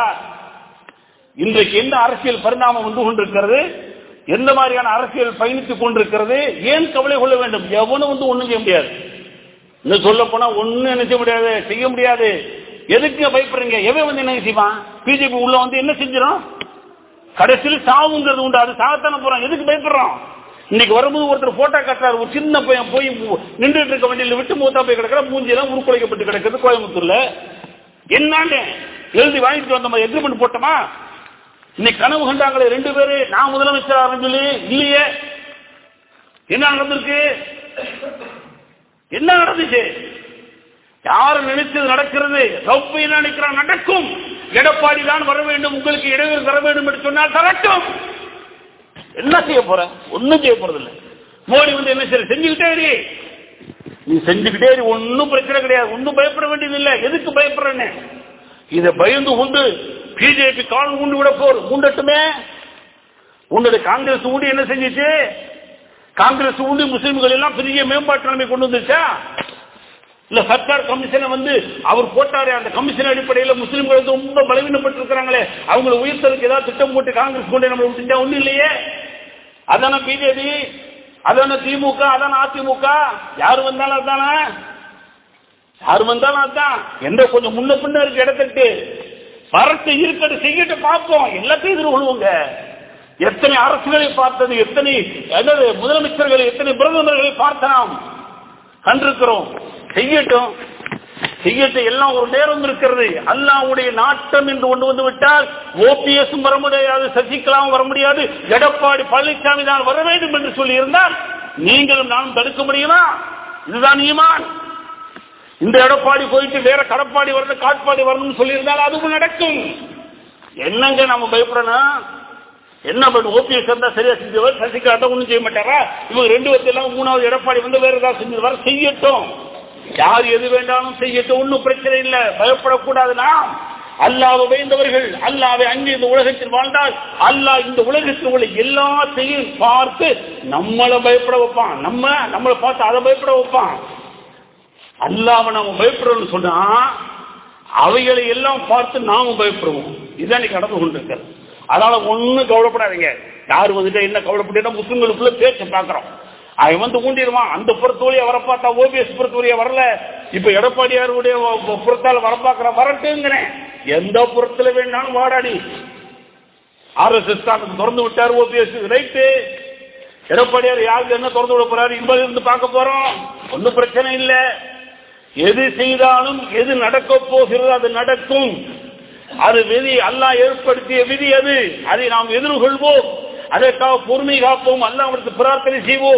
இன்றைக்கு என்ன அரசியல் பரிணாமம் வந்து கொண்டிருக்கிறது எந்த மாதிரியான அரசியல் பயணித்துக் கொண்டிருக்கிறது ஏன் கவலை கொள்ள வேண்டும் எவனும் வந்து ஒண்ணும் செய்ய முடியாது இன்னும் சொல்ல போனா ஒண்ணும் என்ன செய்ய முடியாது செய்ய முடியாது எதுக்கு பயப்படுறீங்க எவன் வந்து என்ன செய்வான் பிஜேபி உள்ள வந்து என்ன செஞ்சிடும் கடைசியில் சாவுங்கிறது உண்டு அது சாகத்தானே போறோம் எதுக்கு பயப்படுறோம் இன்னைக்கு வரும்போது ஒருத்தர் போட்டோ கட்டுறாரு ஒரு சின்ன பையன் போய் நின்றுட்டு இருக்க வண்டியில் விட்டு மூத்தா போய் கிடக்கிற மூஞ்சியெல்லாம் உருக்குலைக்கப்பட்டு கிடக்குது கோயம்புத்தூர்ல என்னான்னு எழுதி வாங்கிட்டு வந்தோமா எக்ரிமெண்ட் போட்டோமா இன்னைக்கு கனவு கண்டாங்களே ரெண்டு பேரு நான் முதலமைச்சர் சொல்லி இல்லையே என்ன நடந்திருக்கு என்ன நடந்துச்சு யாரு நினைச்சது நடக்கிறது ரப்பு என்ன நினைக்கிறான் நடக்கும் எடப்பாடி தான் வர வேண்டும் உங்களுக்கு இடைவெளி தர வேண்டும் என்று சொன்னால் தரட்டும் என்ன செய்ய போற ஒண்ணும் செய்ய போறது இல்லை மோடி வந்து என்ன செய்ய செஞ்சுக்கிட்டே இரு நீ செஞ்சுக்கிட்டே இரு ஒன்னும் பிரச்சனை கிடையாது ஒன்னும் பயப்பட வேண்டியது இல்லை எதுக்கு பயப்படுறேன்னு இதை பயந்து கொண்டு பிஜேபி கால் ஊண்டு விட போர் ஊண்டட்டுமே உன்னுடைய காங்கிரஸ் ஊண்டி என்ன செஞ்சிச்சு காங்கிரஸ் ஊண்டி முஸ்லிம்கள் எல்லாம் பெரிய மேம்பாட்டு நிலைமை கொண்டு வந்துச்சா இல்ல சர்க்கார் கமிஷனை வந்து அவர் போட்டாரு அந்த கமிஷன் அடிப்படையில் முஸ்லிம்கள் வந்து ரொம்ப பலவீனப்பட்டிருக்கிறாங்களே அவங்களை உயர்த்தலுக்கு ஏதாவது திட்டம் போட்டு காங்கிரஸ் கொண்டு நம்ம செஞ்சா ஒண்ணும் இல்லையே அதான பிஜேபி அதான திமுக அதான அதிமுக யாரு வந்தாலும் அதானே யாரு வந்தாலும் அதான் எந்த கொஞ்சம் முன்ன பின்ன இருக்கு இடத்துக்கு வரட்டு இருக்கட்டு செய்யட்டு பார்ப்போம் எல்லாத்தையும் எதிர்கொள்வோங்க எத்தனை அரசுகளை பார்த்தது எத்தனை அதாவது முதலமைச்சர்களை எத்தனை பிரதமர்களை பார்த்தோம் கண்டிருக்கிறோம் செய்யட்டும் செய்யட்டும் எல்லாம் ஒரு நேரம் இருக்கிறது அல்லாவுடைய நாட்டம் என்று கொண்டு வந்து விட்டால் ஓபிஎஸ் வர முடியாது சசிகலாவும் வர முடியாது எடப்பாடி பழனிசாமி தான் வர வேண்டும் என்று சொல்லி இருந்தால் நீங்களும் நானும் தடுக்க முடியுமா இதுதான் ஈமான் இந்த எடப்பாடி போயிட்டு வேற கடப்பாடி வரணும் காட்பாடி வரணும்னு சொல்லியிருந்தால் அதுவும் நடக்கும் என்னங்க நம்ம பயப்படணும் என்ன பண்ணு ஓபிஎஸ் இருந்தா சரியா செஞ்சவர் சசிகலா ஒண்ணும் செய்ய மாட்டாரா இவங்க ரெண்டு பேர்த்து எல்லாம் மூணாவது எடப்பாடி வந்து வேற ஏதாவது செஞ்சு வர செய்யட்டும் யார் எது வேண்டாலும் செய்யட்டும் ஒன்றும் பிரச்சனை இல்லை பயப்படக்கூடாது நாம் அல்லாவை வேந்தவர்கள் அல்லாவை அங்கே இந்த உலகத்தில் வாழ்ந்தால் அல்லாஹ் இந்த உலகத்தில் உள்ள எல்லாத்தையும் பார்த்து நம்மளை பயப்பட வைப்பான் நம்ம நம்மளை பார்த்து அதை பயப்பட வைப்பான் அல்லாம நாம பயப்படுறோம்னு சொன்னா அவைகளை எல்லாம் பார்த்து நாம பயப்படுவோம் இதுதான் இன்னைக்கு நடந்து கொண்டிருக்கிறது அதனால ஒண்ணும் கவலைப்படாதீங்க யாரு வந்துட்டு என்ன கவலைப்பட்டா முஸ்லிம்களுக்குள்ள பேச்ச பாக்குறோம் அவன் வந்து ஊண்டிடுவான் அந்த புறத்தோழிய வர பார்த்தா ஓபிஎஸ் புறத்தோழிய வரல இப்ப எடப்பாடியாருடைய புறத்தால வர பாக்குற வரட்டுங்கிறேன் எந்த புறத்துல வேணாலும் வாடாடி ஆர் எஸ் எஸ் திறந்து விட்டார் ஓபிஎஸ் ரைட்டு எடப்பாடியார் யாருக்கு என்ன திறந்து விட போறாரு இன்பது இருந்து பார்க்க போறோம் ஒன்னும் பிரச்சனை இல்லை எது செய்தாலும் எது நடக்க போகிறது அது நடக்கும் அது விதி அல்லாஹ் ஏற்படுத்திய விதி அது அதை நாம் எதிர்கொள்வோம் அதற்காக பொறுமை காப்போம் அல்லாவிற்கு பிரார்த்தனை செய்வோம்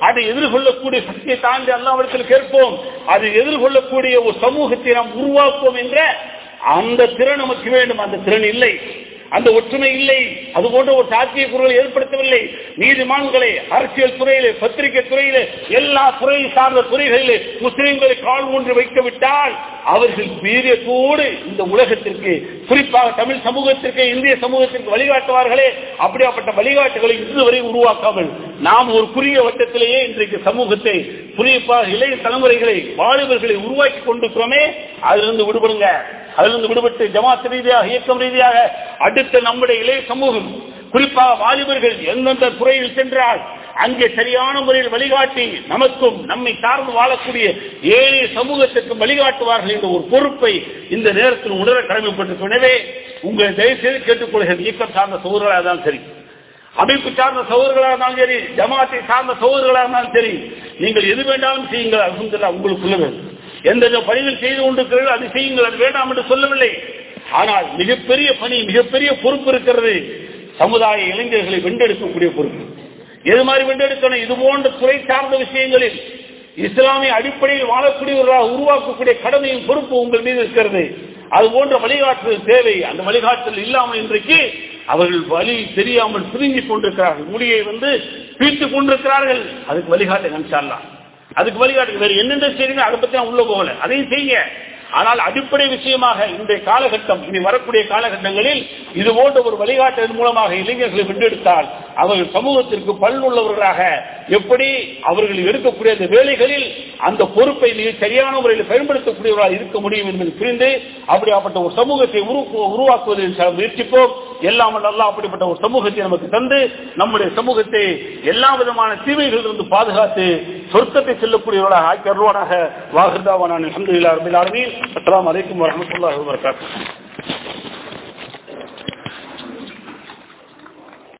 அதை எதிர்கொள்ளக்கூடிய சக்தியை தாண்டி அல்லாவிடத்தில் கேட்போம் அதை எதிர்கொள்ளக்கூடிய ஒரு சமூகத்தை நாம் உருவாக்குவோம் என்ற அந்த திறன் நமக்கு வேண்டும் அந்த திறன் இல்லை அந்த ஒற்றுமை இல்லை அது போன்ற ஒரு சாத்திய குரலை ஏற்படுத்தவில்லை நீதிமான்களே அரசியல் துறையிலே பத்திரிகை துறையிலே எல்லா துறையை சார்ந்த துறைகளிலே முஸ்லிம்களை கால் ஒன்று வைத்து விட்டால் அவர்கள் வீரியத்தோடு இந்த உலகத்திற்கு குறிப்பாக தமிழ் சமூகத்திற்கு இந்திய சமூகத்திற்கு வழிகாட்டுவார்களே அப்படியாப்பட்ட வழிகாட்டுகளை இதுவரை உருவாக்காமல் நாம் ஒரு குறுகிய வட்டத்திலேயே இன்றைக்கு சமூகத்தை குறிப்பாக இளைய தலைமுறைகளை வாலிபர்களை உருவாக்கி கொண்டிருக்கிறோமே அதிலிருந்து விடுபடுங்க அதிலிருந்து விடுபட்டு ஜமாத் ரீதியாக இயக்கம் ரீதியாக அடுத்த நம்முடைய இளைய சமூகம் குறிப்பாக வாலிபர்கள் எந்தெந்த துறையில் சென்றால் அங்கே சரியான முறையில் வழிகாட்டி நமக்கும் நம்மை சார்ந்து வாழக்கூடிய ஏழை சமூகத்திற்கு வழிகாட்டுவார்கள் என்ற ஒரு பொறுப்பை இந்த நேரத்தில் உணர கடமைப்பட்டு எனவே உங்களை தயவு செய்து கேட்டுக்கொள்கிறது இயக்கம் சார்ந்த சோதர்களாக தான் சரி அமைப்பு சார்ந்த சோதர்களாக இருந்தாலும் சரி ஜமாத்தை சார்ந்த சோதர்களாக இருந்தாலும் சரி நீங்கள் எது வேண்டாலும் செய்யுங்கள் அல்ஹம்துலில்லாஹ் உங்களுக்குள்ளது எந்தெந்த பணிகள் செய்து கொண்டிருக்கிறீர்கள் அது செய்யுங்கள் அது வேண்டாம் என்று சொல்லவில்லை ஆனால் மிகப்பெரிய பணி மிகப்பெரிய பொறுப்பு இருக்கிறது சமுதாய இளைஞர்களை வென்றெடுக்கக்கூடிய பொறுப்பு எது மாதிரி வென்றெடுக்கணும் இது போன்ற துறை சார்ந்த விஷயங்களில் இஸ்லாமிய அடிப்படையில் வாழக்கூடியவர்களாக உருவாக்கக்கூடிய கடமையும் பொறுப்பு உங்கள் மீது இருக்கிறது அது போன்ற வழிகாட்டுதல் தேவை அந்த வழிகாட்டுதல் இல்லாமல் இன்றைக்கு அவர்கள் வழி தெரியாமல் சுருங்கிக் கொண்டிருக்கிறார்கள் முடியை வந்து பீத்துக் கொண்டிருக்கிறார்கள் அதுக்கு வழிகாட்டு நினைச்சாலாம் அதுக்கு வழிகாட்டு வேறு என்னென்ன செய்யுங்க அதை பத்தி நான் உள்ள போகல அதையும் செய்யுங்க ஆனால் அடிப்படை விஷயமாக இன்றைய காலகட்டம் இனி வரக்கூடிய காலகட்டங்களில் இது போன்ற ஒரு வழிகாட்டுதல் மூலமாக இளைஞர்களை வென்றெடுத்தால் அவர்கள் சமூகத்திற்கு பல்லுள்ளவர்களாக எப்படி அவர்கள் எடுக்கக்கூடிய அந்த வேலைகளில் அந்த பொறுப்பை மிக சரியான முறையில் பயன்படுத்தக்கூடியவர்களாக இருக்க முடியும் என்பது புரிந்து அப்படியாப்பட்ட ஒரு சமூகத்தை உரு- உருவாக்குவதில் முயற்சிப்போம் எல்லாம் அல்ல அப்படிப்பட்ட ஒரு சமூகத்தை நமக்கு தந்து நம்முடைய சமூகத்தை எல்லா விதமான தீமைகளிலிருந்து பாதுகாத்து சொர்க்கத்தை செல்லக்கூடியவர்களாக ஆக்கி அருள்வானாக வாகிருதாவான அலமதுல்லா ரபில் ஆலமீன் அஸ்ஸலாமு அலைக்கும் வரஹ்மத்துல்லாஹி வபரகாத்துஹு